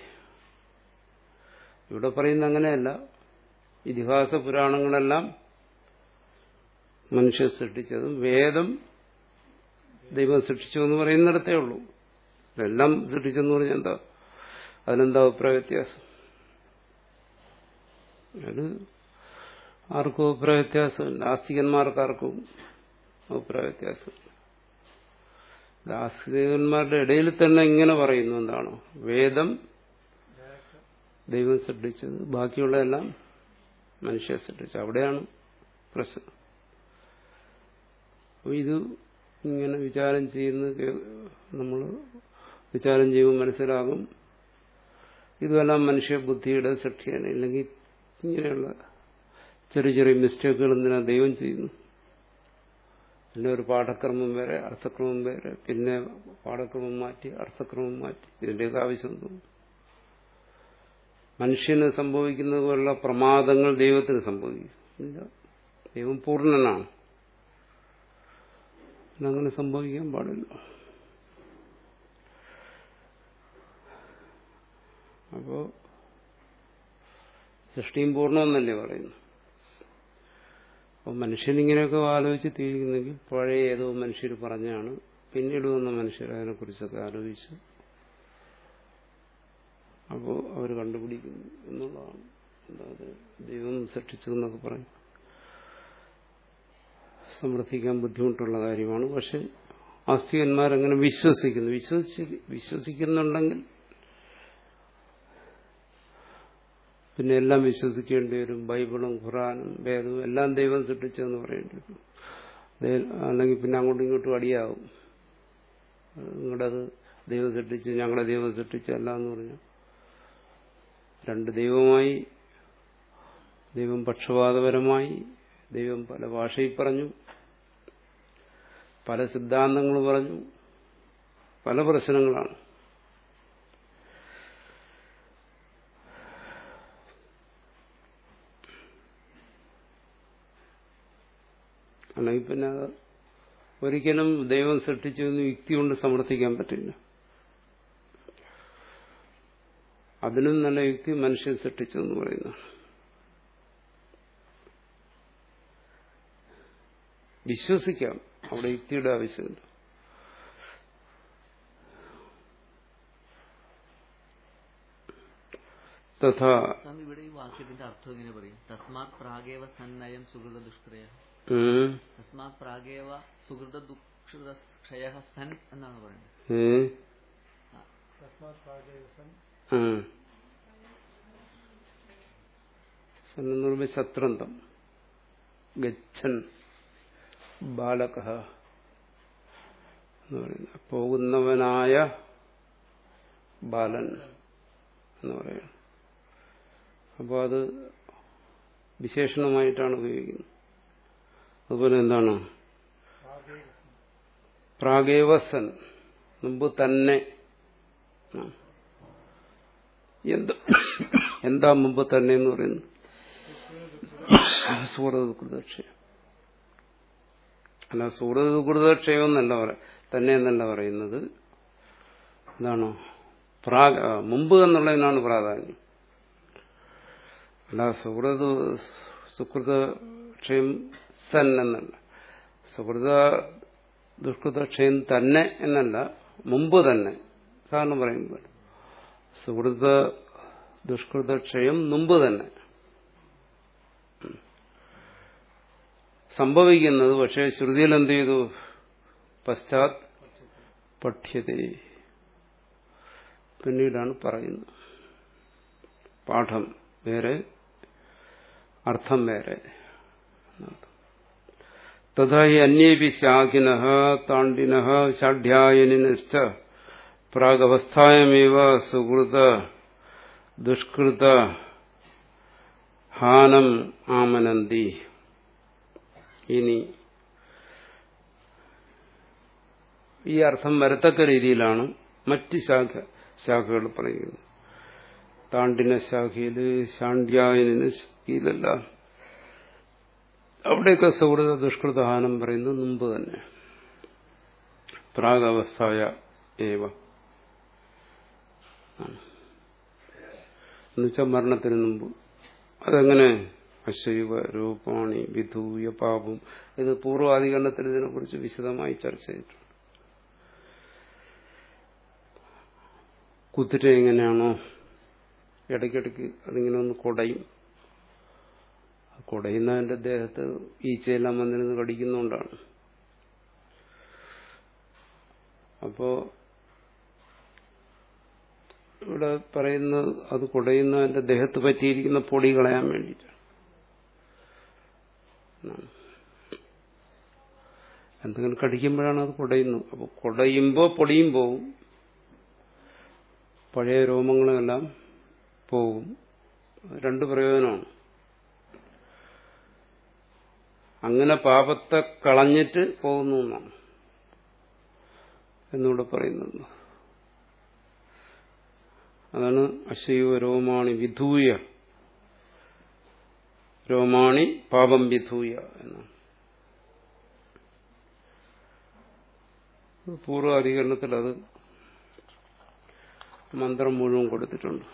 ഇവിടെ പറയുന്ന അങ്ങനെയല്ല ഇതിഹാസ പുരാണങ്ങളെല്ലാം മനുഷ്യൻ സൃഷ്ടിച്ചതും വേദം ദൈവം സൃഷ്ടിച്ചു എന്ന് പറയുന്നിടത്തേ ഉള്ളൂ ഇതെല്ലാം സൃഷ്ടിച്ചെന്ന് പറഞ്ഞാൽ എന്താ അതിനെന്താ അഭിപ്രായ വ്യത്യാസം അത് ആർക്കും അഭിപ്രായ വ്യത്യാസമില്ല ആസ്തികന്മാർക്കാർക്കും അഭിപ്രായ വ്യത്യാസമില്ല ആസ്തികന്മാരുടെ ഇടയിൽ തന്നെ ഇങ്ങനെ പറയുന്നു എന്താണ് വേദം ദൈവം സൃഷ്ടിച്ചത് ബാക്കിയുള്ളതെല്ലാം മനുഷ്യ സൃഷ്ടിച്ചത് അവിടെയാണ് പ്രശ്നം അപ്പോൾ ഇത് ഇങ്ങനെ വിചാരം ചെയ്യുന്ന നമ്മൾ വിചാരം ചെയ്യുമ്പോൾ മനസ്സിലാകും ഇതെല്ലാം മനുഷ്യ ബുദ്ധിയുടെ സൃഷ്ടിയാണ് ഇല്ലെങ്കിൽ ഇങ്ങനെയുള്ള ചെറിയ ചെറിയ മിസ്റ്റേക്കുകൾ എന്തിനാ ദൈവം ചെയ്യുന്നു പിന്നെ ഒരു പാഠക്രമം വേറെ അർത്ഥക്രമം വേറെ പിന്നെ പാഠക്രമം മാറ്റി അർത്ഥക്രമം മാറ്റി ഇതിൻ്റെയൊക്കെ ആവശ്യം തോന്നും മനുഷ്യന് സംഭവിക്കുന്നത് പോലുള്ള പ്രമാദങ്ങൾ ദൈവത്തിന് സംഭവിക്കും ഇല്ല ദൈവം പൂർണ്ണനാണ് അങ്ങനെ സംഭവിക്കാൻ പാടില്ല അപ്പോ സൃഷ്ടിയും പൂർണ്ണമെന്നല്ലേ പറയുന്നു അപ്പോൾ മനുഷ്യനിങ്ങനെയൊക്കെ ആലോചിച്ച് തീരുന്നെങ്കിൽ പഴയ ഏതോ മനുഷ്യർ പറഞ്ഞാണ് പിന്നീട് വന്ന മനുഷ്യർ അതിനെക്കുറിച്ചൊക്കെ ആലോചിച്ചു അപ്പോൾ അവർ കണ്ടുപിടിക്കുന്നു എന്നുള്ളതാണ് അല്ലാതെ ദൈവം സൃഷ്ടിച്ചു എന്നൊക്കെ പറയും സമർത്ഥിക്കാൻ ബുദ്ധിമുട്ടുള്ള കാര്യമാണ് പക്ഷെ ആസ്തികന്മാരങ്ങനെ വിശ്വസിക്കുന്നു വിശ്വസിച്ച് വിശ്വസിക്കുന്നുണ്ടെങ്കിൽ പിന്നെ എല്ലാം വിശ്വസിക്കേണ്ടി വരും ബൈബിളും ഖുറാനും വേദവും എല്ലാം ദൈവം സൃഷ്ടിച്ചെന്ന് പറയേണ്ടി വരും അല്ലെങ്കിൽ പിന്നെ അങ്ങോട്ടും ഇങ്ങോട്ടും അടിയാവും നിങ്ങളുടെ അത് ദൈവം സൃഷ്ടിച്ച് ഞങ്ങളുടെ ദൈവം സൃഷ്ടിച്ചല്ല എന്ന് പറഞ്ഞു രണ്ട് ദൈവമായി ദൈവം പക്ഷപാതപരമായി ദൈവം പല ഭാഷയിൽ പറഞ്ഞു പല സിദ്ധാന്തങ്ങൾ പറഞ്ഞു പല പ്രശ്നങ്ങളാണ് അല്ലെങ്കിൽ പിന്നെ അത് ഒരിക്കലും ദൈവം സൃഷ്ടിച്ചു എന്ന് യുക്തി കൊണ്ട് സമർത്ഥിക്കാൻ പറ്റില്ല അതിനും നല്ല യുക്തി മനുഷ്യൻ സൃഷ്ടിച്ചു എന്ന് പറയുന്നു വിശ്വസിക്കാം അവിടെ യുക്തിയുടെ ആവശ്യമില്ല തഥാ സ്വാമി ഇവിടെ ഈ വാക്യത്തിന്റെ അർത്ഥം എങ്ങനെ പറയും തസ്മാത് പ്രാഗേവ സന്നയം സുഹൃത ദുഷ്ക്രയ ഉം, തസ്മാത് പ്രാഗേവ സുഹൃത ദുഷ്കൃത ക്ഷയ സൻ എന്നാണ് പറയുന്നത് ഏ, തസ്മാത് പ്രാഗേവസൻ ഉം. സന്നെന്ന് പറയുമ്പോൾ ശത്രന്തം ഗച്ഛൻ ബാലക എന്ന് പറയുന്നത് പോകുന്നവനായ ബാലൻ എന്ന് പറയുന്നത് അപ്പോൾ അത് വിശേഷണമായിട്ടാണ് ഉപയോഗിക്കുന്നത് അതുപോലെ എന്താണ് പ്രാഗേവസൻ മുമ്പ് തന്നെ ആ. എന്താ എന്താ മുമ്പ് തന്നെ എന്ന് പറയുന്നു സുഹൃതക്ഷയം അല്ല സുഹൃതകൃതക്ഷയം എന്നല്ല പറ- തന്നെ എന്നല്ല പറയുന്നത് എന്താണ് പ്രാ ആ, മുമ്പ് എന്നുള്ളതിനാണ് പ്രാധാന്യം അല്ല സുഹൃത സുഹൃതക്ഷയം സൻ എന്നല്ല സുഹൃത ദുഷ്കൃതക്ഷയം തന്നെ എന്നല്ല മുമ്പ് തന്നെ സാധാരണ പറയുമ്പോൾ സുഹൃത ദുഷ്കൃതക്ഷയം മുമ്പ് തന്നെ സംഭവിക്കുന്നത് പക്ഷേ ശ്രുതിയിൽ എന്ത് ചെയ്തു പശ്ചാത് പഠ്യത പിന്നീടാണ് പറയുന്നത് പാഠം വേറെ അർത്ഥം വേറെ തഥാ ഹി അന്യേപി ശാഖിന താണ്ഡിന ഷാഢ്യായനിശ്ച പ്രാഗവസ്ഥായമേവ സുഹൃത ദുഷ്കൃത ഹാനം ആമനന്തി ഇനി ഈ അർത്ഥം വരത്തക്ക രീതിയിലാണ് മറ്റ് ശാഖ ശാഖകൾ പറയുന്നത് താണ്ടിന ശാഖയില് ശാണ്ഡ്യായന ശാഖയിലെല്ലാം അവിടെയൊക്കെ സുഹൃത ദുഷ്കൃതഹാനം പറയുന്നത് മുമ്പ് തന്നെ പ്രാഗവസ്ഥായ ഏവ എന്നുവെച്ചാൽ മരണത്തിന് മുമ്പ് അതെങ്ങനെ അശൈവ രൂപാണി വിധൂയ പാപം ഇത് പൂർവാധികരണത്തിൽ ഇതിനെക്കുറിച്ച് വിശദമായി ചർച്ച ചെയ്തിട്ടുണ്ട് കുതിര എങ്ങനെയാണോ ഇടയ്ക്കിടയ്ക്ക് അതിങ്ങനെ ഒന്ന് കുടയും കുടയുന്നതിന്റെ ദേഹത്ത് ഈച്ചയെല്ലാം വന്നിരുന്ന് കടിക്കുന്നോണ്ടാണ് അപ്പോ ഇവിടെ പറയുന്നത് അത് കുടയുന്നതിന്റെ ദേഹത്ത് പറ്റിയിരിക്കുന്ന പൊടി കളയാൻ വേണ്ടിയിട്ടാണ് എന്നാണ്. എന്തെങ്കിലും കടിക്കുമ്പോഴാണ് അത് കുടയുന്നത് അപ്പോൾ കുടയുമ്പോൾ പൊടിയും പോവും പഴയ രോമങ്ങളുമെല്ലാം പോകും രണ്ട് പ്രയോജനമാണ് അങ്ങനെ പാപത്തെ കളഞ്ഞിട്ട് പോകുന്നു എന്നാണ് എന്നിവിടെ പറയുന്നത് അതാണ് അശൈവ രോമാണി വിധൂയ രോമാണി പാപം വിധൂയ എന്നാണ് പൂർവാധികരണത്തിൽ അത് മന്ത്രം മുഴുവൻ കൊടുത്തിട്ടുണ്ട്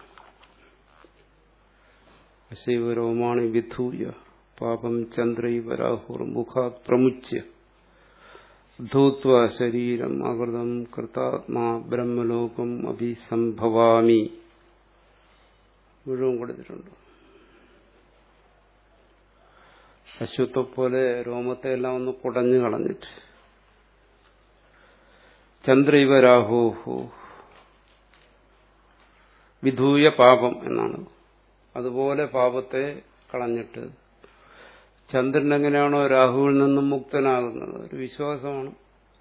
അശൈവ രോമാണി വിധൂയ പാപം ചന്ദ്രൈവ രാഹുർ മുഖാത് പ്രമുച്യ ധൂത്വ ശരീരം അകൃതം കൃതാത്മാ ബ്രഹ്മലോകം അഭിസംഭവാമി മുഴുവൻ കൊടുത്തിട്ടുണ്ട് അശ്വത്തെ പോലെ രോമത്തെ എല്ലാം ഒന്ന് കുടഞ്ഞു കളഞ്ഞിട്ട് ചന്ദ്രൈവ രാഹോഹോ വിധൂയ പാപം എന്നാണ് അതുപോലെ പാപത്തെ കളഞ്ഞിട്ട് ചന്ദ്രൻ എങ്ങനെയാണോ രാഹുവിൽ നിന്നും മുക്തനാകുന്നത് ഒരു വിശ്വാസമാണ്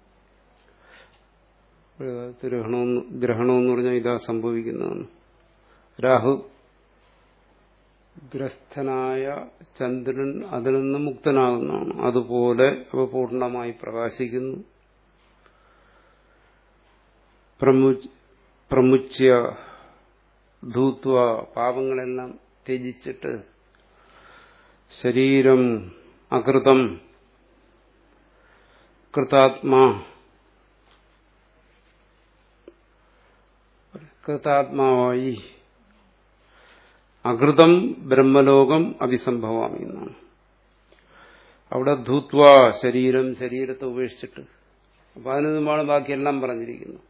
ഗ്രഹണം ഗ്രഹണമെന്ന് പറഞ്ഞാൽ ഇതാ സംഭവിക്കുന്നതെന്ന് രാഹു ഗ്രസ്തനായ ചന്ദ്രൻ അതിൽ നിന്ന് മുക്തനാകുന്നതാണ് അതുപോലെ അവ പൂർണ്ണമായി പ്രകാശിക്കുന്നു പ്രമുച്യ ധൂത്വ പാപങ്ങളെല്ലാം ത്യജിച്ചിട്ട് ശരീരം അകൃതം കൃതാത്മാ കൃതാത്മാവായി അകൃതം ബ്രഹ്മലോകം അഭിസംഭവാമി എന്നാണ് അവിടെ ധൂത്വ ശരീരം ശരീരത്തെ ഉപേക്ഷിച്ചിട്ട് അപ്പൊ അതിന് മുമ്പാണ് ബാക്കിയെല്ലാം പറഞ്ഞിരിക്കുന്നു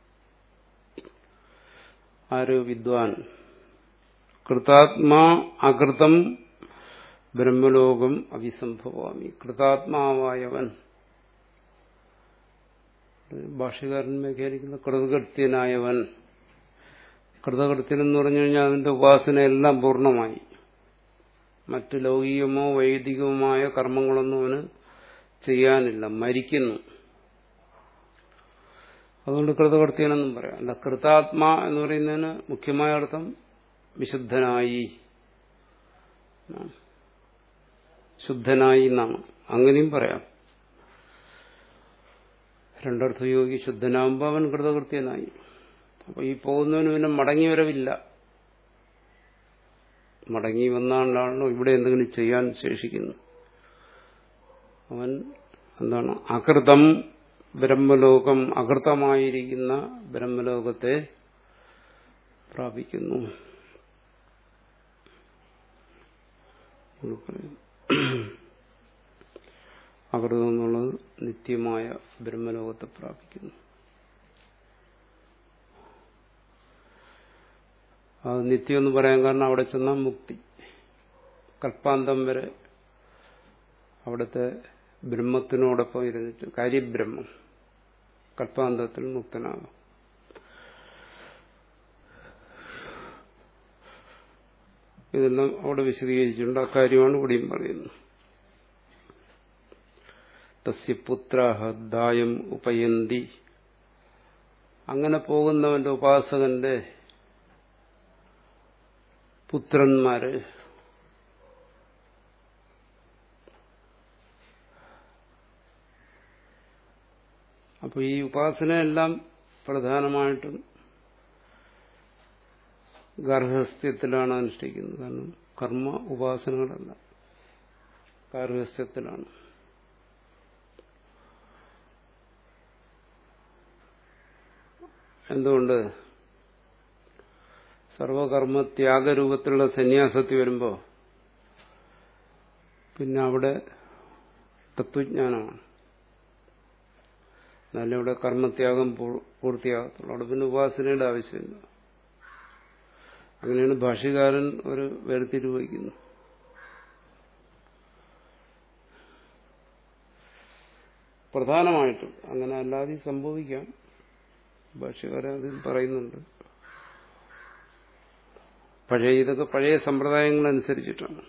ആര് വിദ്വാൻ കൃതാത്മാ അകൃതം ബ്രഹ്മലോകം അഭിസംഭവാമി കൃതാത്മാവായവൻ ഭാഷകാരൻ വ്യാഖ്യാനിക്കുന്ന കൃതകൃത്യനായവൻ കൃതകൃത്യൻ എന്ന് പറഞ്ഞു കഴിഞ്ഞാൽ അതിന്റെ ഉപാസനയെല്ലാം പൂർണ്ണമായി മറ്റു ലൗകികമോ വൈദികവുമായ കർമ്മങ്ങളൊന്നും അവന് ചെയ്യാനില്ല മരിക്കുന്നു അതുകൊണ്ട് കൃതകൃത്യനെന്നും പറയാം അല്ല കൃതാത്മാ എന്ന് പറയുന്നതിന് മുഖ്യമായ അർത്ഥം വിശുദ്ധനായി ശുദ്ധനായി എന്നാണ് അങ്ങനെയും പറയാം രണ്ടർത്ഥ യോഗി ശുദ്ധനാകുമ്പോൾ അവൻ കൃതകൃത്യനായി അപ്പൊ ഈ പോകുന്നവന് പിന്നെ മടങ്ങി വരവില്ല മടങ്ങി വന്നാണല്ലോ ഇവിടെ എന്തെങ്കിലും ചെയ്യാൻ ശേഷിക്കുന്നു അവൻ എന്താണ് അകൃതം ബ്രഹ്മലോകം അകൃതമായിരിക്കുന്ന ബ്രഹ്മലോകത്തെ പ്രാപിക്കുന്നു അകൃതം എന്നുള്ളത് നിത്യമായ ബ്രഹ്മലോകത്തെ പ്രാപിക്കുന്നു അത് നിത്യം എന്ന് പറയാൻ കാരണം അവിടെ ചെന്നാൽ മുക്തി കൽപ്പാന്തം വരെ അവിടുത്തെ ബ്രഹ്മത്തിനോടൊപ്പം ഇരുന്നിട്ട് കാര്യബ്രഹ്മം കൽപ്പാന്തത്തിൽ മുക്തനാകാം ഇതെല്ലാം അവിടെ വിശദീകരിച്ചിട്ടുണ്ട് അക്കാര്യമാണ് ഇവിടെയും പറയുന്നത് തസ്യ പുത്രാഹദായം ഉപയന്തി അങ്ങനെ പോകുന്നവന്റെ ഉപാസകന്റെ പുത്രന്മാര് അപ്പൊ ഈ ഉപാസനയെല്ലാം പ്രധാനമായിട്ടും ഗാർഹസ്ഥ്യത്തിലാണ് അനുഷ്ഠിക്കുന്നത് കാരണം കർമ്മ ഉപാസനകളല്ല ഗാർഹസ്ഥ്യത്തിലാണ് എന്തുകൊണ്ട് സർവകർമ്മ ത്യാഗരൂപത്തിലുള്ള സന്യാസത്തിൽ വരുമ്പോൾ പിന്നെ അവിടെ തത്വജ്ഞാനമാണ് എന്നാലും ഇവിടെ കർമ്മത്യാഗം പൂർത്തിയാകത്തുള്ളൂ അവിടെ പിന്നെ ഉപാസനയുടെ ആവശ്യമില്ല അങ്ങനെയാണ് ഭാഷ്യകാരൻ ഒരു വേർതിരിവ് വയ്ക്കുന്നത് പ്രധാനമായിട്ടും അങ്ങനെ അല്ലാതെ സംഭവിക്കാം ഭാഷ്യകാരൻ അതിൽ പറയുന്നുണ്ട് പഴയ ഇതൊക്കെ പഴയ സമ്പ്രദായങ്ങളനുസരിച്ചിട്ടാണ്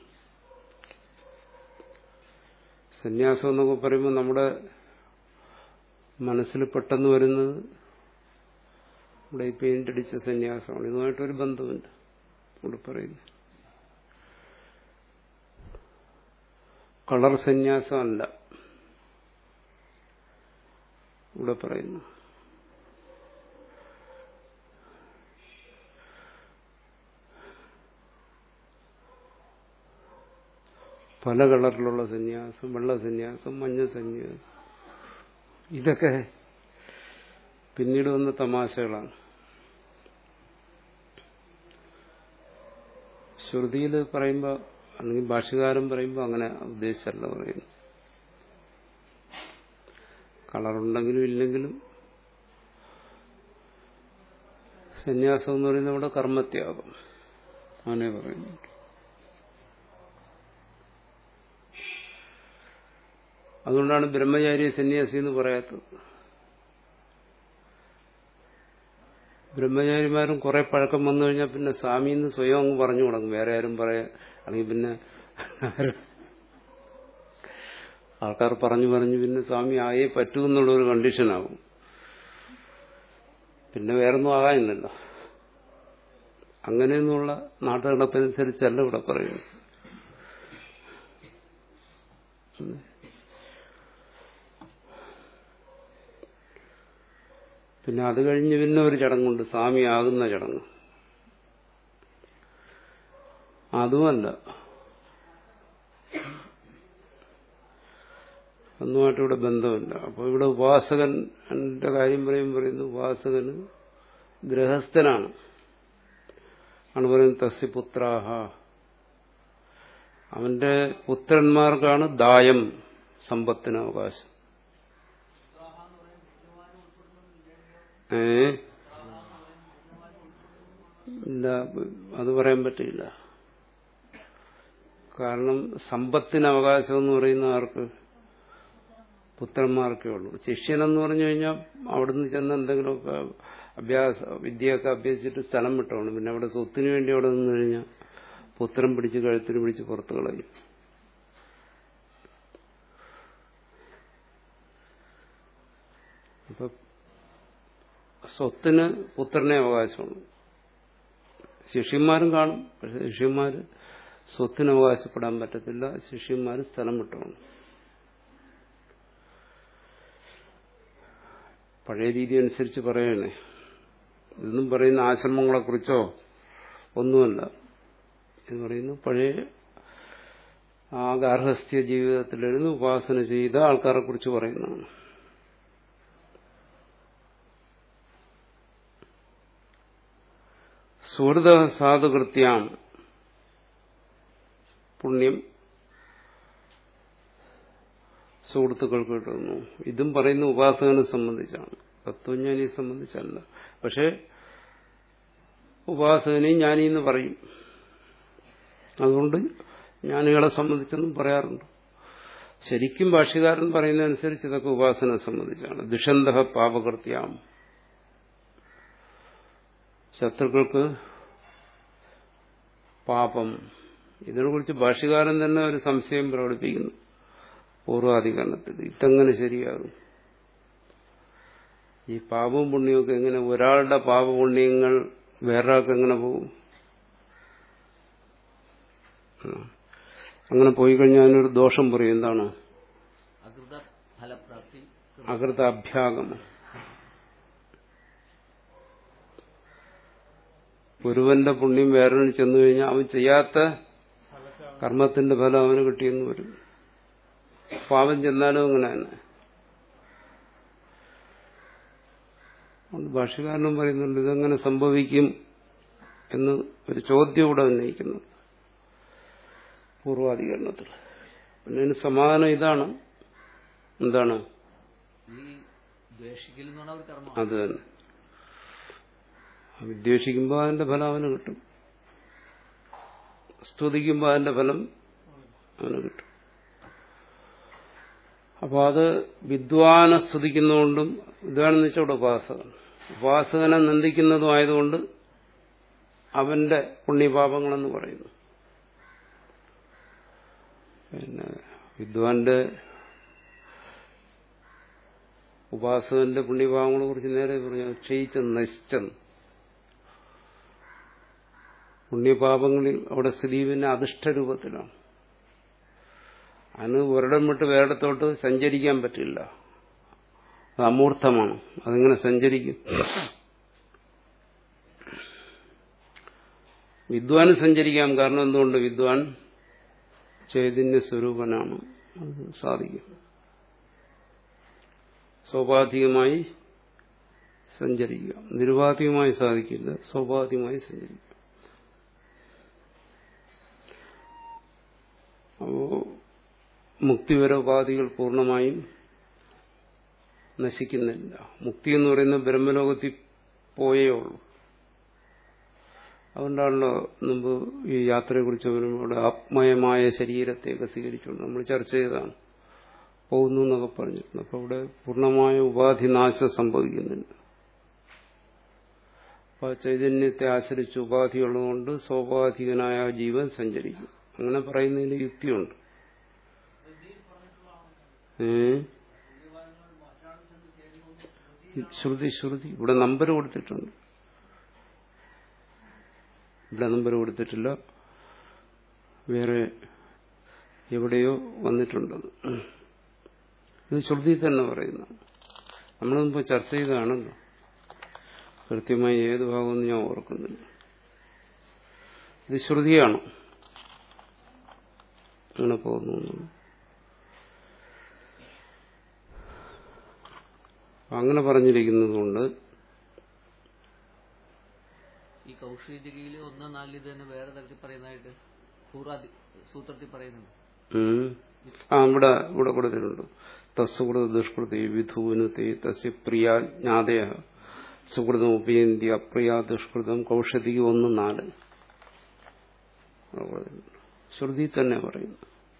സന്യാസം എന്നൊക്കെ പറയുമ്പോൾ നമ്മുടെ മനസ്സിൽ പെട്ടെന്ന് വരുന്നത് ഇവിടെ ഈ പെയിന്റ് അടിച്ച സന്യാസമാണ് ഇതുമായിട്ടൊരു ബന്ധമുണ്ട് ഇവിടെ പറയുന്നു കളർ സന്യാസമല്ല ഇവിടെ പറയുന്നു പല കളറിലുള്ള സന്യാസം വെള്ള സന്യാസം മഞ്ഞ സന്യാസം ഇതൊക്കെ പിന്നീട് വന്ന തമാശകളാണ് ശ്രുതിയിൽ പറയുമ്പോൾ അല്ലെങ്കിൽ ഭാഷകാരൻ പറയുമ്പോൾ അങ്ങനെ ഉദ്ദേശിച്ചല്ല പറയുന്നു കളറുണ്ടെങ്കിലും ഇല്ലെങ്കിലും സന്യാസം എന്ന് പറയുന്നത് ഇവിടെ കർമ്മത്യാഗം അങ്ങനെ പറയുന്നു അതുകൊണ്ടാണ് ബ്രഹ്മചാരി സന്യാസി എന്ന് പറയാത്തത് ബ്രഹ്മചാരിമാരും കുറെ പഴക്കം വന്നു കഴിഞ്ഞാൽ പിന്നെ സ്വാമി എന്ന് സ്വയം അങ്ങ് പറഞ്ഞു തുടങ്ങും വേറെ ആരും പറയാ അല്ലെങ്കിൽ പിന്നെ ആൾക്കാർ പറഞ്ഞു പറഞ്ഞു പിന്നെ സ്വാമി ആയേ പറ്റൂ എന്നുള്ള ഒരു കണ്ടീഷനാകും പിന്നെ വേറൊന്നും ആകാനില്ലല്ലോ അങ്ങനെയൊന്നുള്ള നാട്ടുനടപ്പനുസരിച്ചല്ല ഇവിടെ പറയുന്നത് പിന്നെ അത് കഴിഞ്ഞ് പിന്നെ ഒരു ചടങ്ങുണ്ട് സ്വാമിയാകുന്ന ചടങ്ങ് അതുമല്ല ഒന്നുമായിട്ട് ഇവിടെ ബന്ധമില്ല അപ്പോൾ ഇവിടെ ഉപാസകന്റെ കാര്യം പറയും പറയുന്നു ഉപാസകന് ഗൃഹസ്ഥനാണ് ആണ് പറയുന്നത് തസ്യ പുത്രാഹ അവന്റെ പുത്രന്മാർക്കാണ് ദായം സമ്പത്തിന് അവകാശം ഏ ഇല്ല അത് പറയാൻ പറ്റില്ല കാരണം സമ്പത്തിന് അവകാശം എന്ന് പറയുന്ന ആർക്ക് പുത്രന്മാർക്കേ ഉള്ളൂ ശിഷ്യനെന്ന് പറഞ്ഞു കഴിഞ്ഞാൽ അവിടുന്ന് ചെന്ന് എന്തെങ്കിലുമൊക്കെ അഭ്യാസ വിദ്യയൊക്കെ അഭ്യസിച്ചിട്ട് സ്ഥലം വിട്ടോണം പിന്നെ അവിടെ സ്വത്തിന് വേണ്ടി അവിടെ നിന്ന് കഴിഞ്ഞാൽ പുത്രം പിടിച്ച് കഴുത്തിന് പിടിച്ച് പുറത്തു കളയും അപ്പൊ സ്വത്തിന് പുത്രനെ അവകാശമുള്ളൂ ശിഷ്യന്മാരും കാണും പക്ഷെ ശിഷ്യന്മാര് സ്വത്തിന് അവകാശപ്പെടാൻ പറ്റത്തില്ല ശിഷ്യന്മാർ സ്ഥലം വിട്ടോണം പഴയ രീതി അനുസരിച്ച് പറയണേ ഇതൊന്നും പറയുന്ന ആശ്രമങ്ങളെക്കുറിച്ചോ ഒന്നുമല്ല എന്ന് പറയുന്നു പഴയ ആ ഗാർഹസ്ഥ്യ ജീവിതത്തിലിരുന്ന് ഉപാസന ചെയ്ത ആൾക്കാരെ കുറിച്ച് പറയുന്നതാണ് സുഹൃത സാധുകൃത്യാം പുണ്യം സുഹൃത്തുക്കൾക്ക് കിട്ടുന്നു ഇതും പറയുന്ന ഉപാസകനെ സംബന്ധിച്ചാണ് തത്വജ്ഞാനിയെ സംബന്ധിച്ചല്ല പക്ഷെ ഉപാസകനെയും ജ്ഞാനിയെന്ന് പറയും അതുകൊണ്ട് ജ്ഞാനികളെ സംബന്ധിച്ചൊന്നും പറയാറുണ്ട് ശരിക്കും ഭാഷ്യകാരൻ പറയുന്നതനുസരിച്ച് ഇതൊക്കെ ഉപാസനെ സംബന്ധിച്ചാണ് ദുഷന്ത പാപകൃത്യാം ശത്രുക്കൾക്ക് പാപം ഇതിനെക്കുറിച്ച് ഭാഷ്യകാരൻ തന്നെ ഒരു സംശയം പ്രകടിപ്പിക്കുന്നു പൂർവാധികരണത്തിൽ ഇതെങ്ങനെ ശരിയാകും ഈ പാപവും പുണ്യമൊക്കെ എങ്ങനെ ഒരാളുടെ പാപപുണ്യങ്ങൾ വേറൊരാൾക്ക് എങ്ങനെ പോകും അങ്ങനെ പോയി കഴിഞ്ഞാൽ അതിനൊരു ദോഷം പറയും എന്താണ് അകൃത ഫലപ്രാപ്തി അകൃത അഭ്യാഗമം ഒരുവന്റെ പുണ്യം വേറൊരു ചെന്നു കഴിഞ്ഞാൽ അവൻ ചെയ്യാത്ത കർമ്മത്തിന്റെ ഫലം അവന് കിട്ടിയെന്ന് വരും പാപം ചെന്നാലും അങ്ങനെ തന്നെ അതുകൊണ്ട് ഭാഷകാരനും പറയുന്നുണ്ട് ഇതെങ്ങനെ സംഭവിക്കും എന്ന് ഒരു ചോദ്യം ഇവിടെ ഉന്നയിക്കുന്നു പൂർവാധികരണത്തിൽ പിന്നെ ഇതിന് സമാധാനം ഇതാണ് എന്താണ് ഈ ദ്വേഷിക്കൽ എന്ന് പറഞ്ഞ ഒരു കർമ്മം അത് തന്നെ വിദ്വേഷിക്കുമ്പോൾ അതിന്റെ ഫലം അവന് കിട്ടും സ്തുതിക്കുമ്പോൾ അതിന്റെ ഫലം അവന് കിട്ടും അപ്പോൾ അത് വിദ്വാനെ സ്തുതിക്കുന്നതുകൊണ്ടും വിദ്വാനെന്ന് വെച്ചാൽ ഇവിടെ ഉപാസകൻ ഉപാസകനെ നിന്ദിക്കുന്നതും ആയതുകൊണ്ട് അവന്റെ പുണ്യപാപങ്ങളെന്ന് പറയുന്നു പിന്നെ വിദ്വാന്റെ ഉപാസകന്റെ പുണ്യഭാവങ്ങളെ കുറിച്ച് നേരെ പറഞ്ഞു ക്ഷയിച്ച നശിച്ചെന്ന് പുണ്യപാപങ്ങളിൽ അവിടെ സ്ഥിതി പിന്നെ അധിഷ്ഠരൂപത്തിലാണ് അതിന് ഒരിടം വിട്ട് വേറിടത്തോട്ട് സഞ്ചരിക്കാൻ പറ്റില്ല അത് അമൂർത്തമാണ് അതിങ്ങനെ സഞ്ചരിക്കും വിദ്വാന് സഞ്ചരിക്കാം കാരണം എന്തുകൊണ്ട് വിദ്വാൻ ചൈതന്യ സ്വരൂപനാണ് അത് സാധിക്കും സ്വാഭാവികമായി സഞ്ചരിക്കുക നിരുപാധികമായി സാധിക്കില്ല സ്വാഭാവികമായി സഞ്ചരിക്കുക അപ്പോ മുക്തിപര ഉപാധികൾ പൂർണ്ണമായും നശിക്കുന്നില്ല മുക്തി എന്ന് പറയുന്നത് ബ്രഹ്മലോകത്തിൽ പോയേ ഉള്ളൂ അതുകൊണ്ടാണല്ലോ മുമ്പ് ഈ യാത്രയെക്കുറിച്ച് വരുമ്പോൾ ആത്മയമായ ശരീരത്തെയൊക്കെ സ്വീകരിച്ചുകൊണ്ട് നമ്മൾ ചർച്ച ചെയ്തതാണ് പോകുന്നു എന്നൊക്കെ പറഞ്ഞിട്ടുണ്ട് അപ്പോൾ ഇവിടെ പൂർണ്ണമായ ഉപാധിനാശം സംഭവിക്കുന്നുണ്ട് അപ്പോൾ ചൈതന്യത്തെ ആശ്രയിച്ച് ഉപാധിയുള്ളതുകൊണ്ട് സ്വാഭാവികനായ ജീവൻ സഞ്ചരിക്കും അങ്ങനെ പറയുന്നതിന് യുക്തിയുണ്ട് ഏ ശ്രുതി ശ്രുതി ഇവിടെ നമ്പർ കൊടുത്തിട്ടുണ്ട് ഇവിടെ നമ്പർ കൊടുത്തിട്ടില്ല വേറെ എവിടെയോ വന്നിട്ടുണ്ടത് ഇത് ശ്രുതി തന്നെ പറയുന്നു നമ്മൾ മുമ്പ് ചർച്ച ചെയ്തതാണല്ലോ കൃത്യമായി ഏത് ഭാഗമെന്ന് ഞാൻ ഓർക്കുന്നില്ല ഇത് ശ്രുതിയാണ് അങ്ങനെ പോകുന്നു എന്നുള്ളത്. അങ്ങനെ പറഞ്ഞിരിക്കുന്നതുകൊണ്ട് ഈ കൗശീതികയിൽ ഒന്ന് നാലിൽ തന്നെ വേറെ തരത്തിൽ പറയുന്നതായിട്ട് പൂർവാദി സൂത്രത്തിൽ പറയുന്നുണ്ട് ഉം. ആ ഇവിടെ ഇവിടെ കൊടുത്തിട്ടുണ്ട് തസ്സുകൃത ദുഷ്കൃതി വിധൂനുതി തസ്യ പ്രിയ ജ്ഞാതയ സുഹൃതം ഉപയന്തി അപ്രിയ ദുഷ്കൃതം കൗഷതി ഒന്ന് നാല് അവിടെ കൊടുത്തിട്ടുണ്ട്. ശ്രുതി തന്നെ പറയുന്നു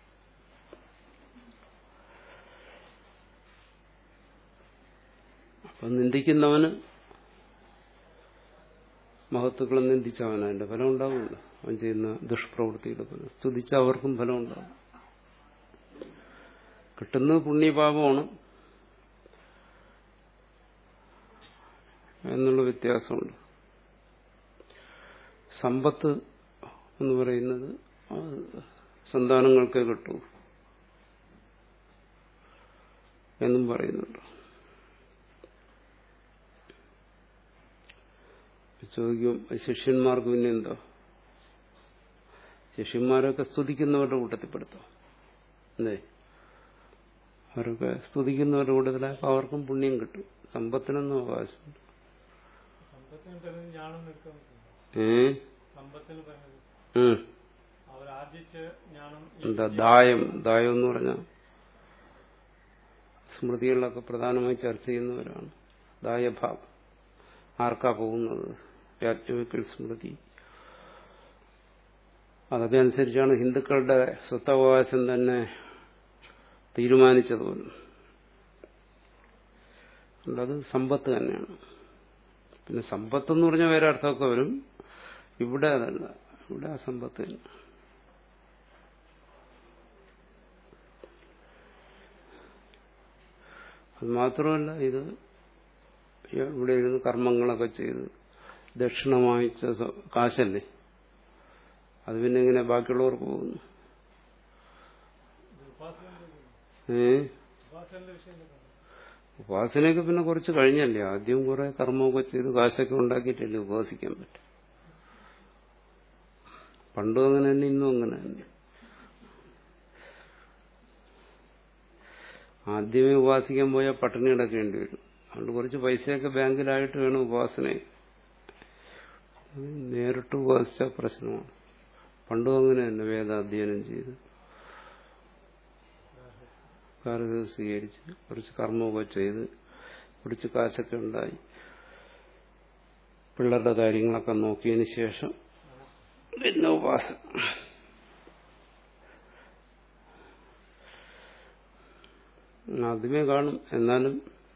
അപ്പൊ നിന്ദിക്കുന്നവന് മഹത്തുക്കളെ നിന്ദിച്ചവന് അതിന്റെ ഫലം ഉണ്ടാവില്ല അവൻ ചെയ്യുന്ന ദുഷ്പ്രവൃത്തിയുടെ ഫലം സ്തുതിച്ച അവർക്കും ഫലം ഉണ്ടാവും കിട്ടുന്നത് പുണ്യപാപമാണ് എന്നുള്ള വ്യത്യാസമുണ്ട് സമ്പത്ത് എന്ന് പറയുന്നത് ആ സന്താനങ്ങൾക്കേ കിട്ടൂ എന്നും പറയുന്നുണ്ട് ചോദിക്കും ശിഷ്യന്മാർക്ക് പിന്നെ എന്താ ശിഷ്യന്മാരൊക്കെ സ്തുതിക്കുന്നവരുടെ കൂട്ടത്തിൽപ്പെടുത്താം അല്ലേ അവരൊക്കെ സ്തുതിക്കുന്നവരുടെ കൂടുതലായി അവർക്കും പുണ്യം കിട്ടും സമ്പത്തിനൊന്നും അവകാശമുണ്ട് സമ്പത്തിന് പറയുന്നത് ജ്ഞാനം നിൽക്കാൻ പറ്റില്ല ഏ സമ്പത്തിന് പറയുന്നത് ഉം. അവർ ആർജിച്ച ജ്ഞാനം ഈ എന്താ ദായം ദായം എന്ന് പറഞ്ഞാൽ സ്മൃതികളിലൊക്കെ പ്രധാനമായി ചർച്ച ചെയ്യുന്നവരാണ് ദായഭാവം ആർക്കാ പോകുന്നത് യാജ്ഞവയ്ക്കൽ സ്മൃതി അതൊക്കെ അനുസരിച്ചാണ് ഹിന്ദുക്കളുടെ സ്വത്തവകാശം തന്നെ തീരുമാനിച്ചത് പോലും അതുകൊണ്ട് അത് സമ്പത്ത് തന്നെയാണ് പിന്നെ സമ്പത്ത് എന്ന് പറഞ്ഞാൽ വേറെ അർത്ഥമൊക്കെ വരും ഇവിടെ അതല്ല ഇവിടെ ആ സമ്പത്ത് തന്നെ അത് മാത്രമല്ല ഇത് ഇവിടെ ഇരുന്ന് കർമ്മങ്ങളൊക്കെ ചെയ്ത് ദക്ഷിണ വാങ്ങിച്ച സ- കാശല്ലേ അത് പിന്നെ എങ്ങനെ ബാക്കിയുള്ളവർക്ക് പോകുന്നു ഇത് ഉപാസനയുടെ ഏ ഉപാസനയുടെ വിഷയം തന്നെ. ഉപാസനയൊക്കെ പിന്നെ കുറച്ച് കഴിഞ്ഞല്ലേ ആദ്യം കുറെ കർമ്മമൊക്കെ ചെയ്ത് കാശൊക്കെ ഉണ്ടാക്കിയിട്ടല്ലേ ഉപാസിക്കാൻ പറ്റും പണ്ടും അങ്ങനെ തന്നെ ഇന്നും അങ്ങനെ തന്നെ ആദ്യമേ ഉപാസിക്കാൻ പോയാൽ പട്ടിണി കിടക്കേണ്ടി വരും അതുകൊണ്ട് കുറച്ച് പൈസയൊക്കെ ബാങ്കിലായിട്ട് വേണം ഉപാസന അത് നേരിട്ട് ഉപാസിച്ച പ്രശ്നമാണ് പണ്ടും അങ്ങനെ തന്നെ വേദാധ്യയനം ചെയ്ത് കാർഗ സ്വീകരിച്ച് കുറച്ച് കർമ്മമൊക്കെ ചെയ്ത് കുറച്ച് കാശൊക്കെ ഉണ്ടായി പിള്ളേരുടെ കാര്യങ്ങളൊക്കെ നോക്കിയതിന് ശേഷം പിന്നെ ഉപാസന ആദ്യമേ കാണും എന്നാലും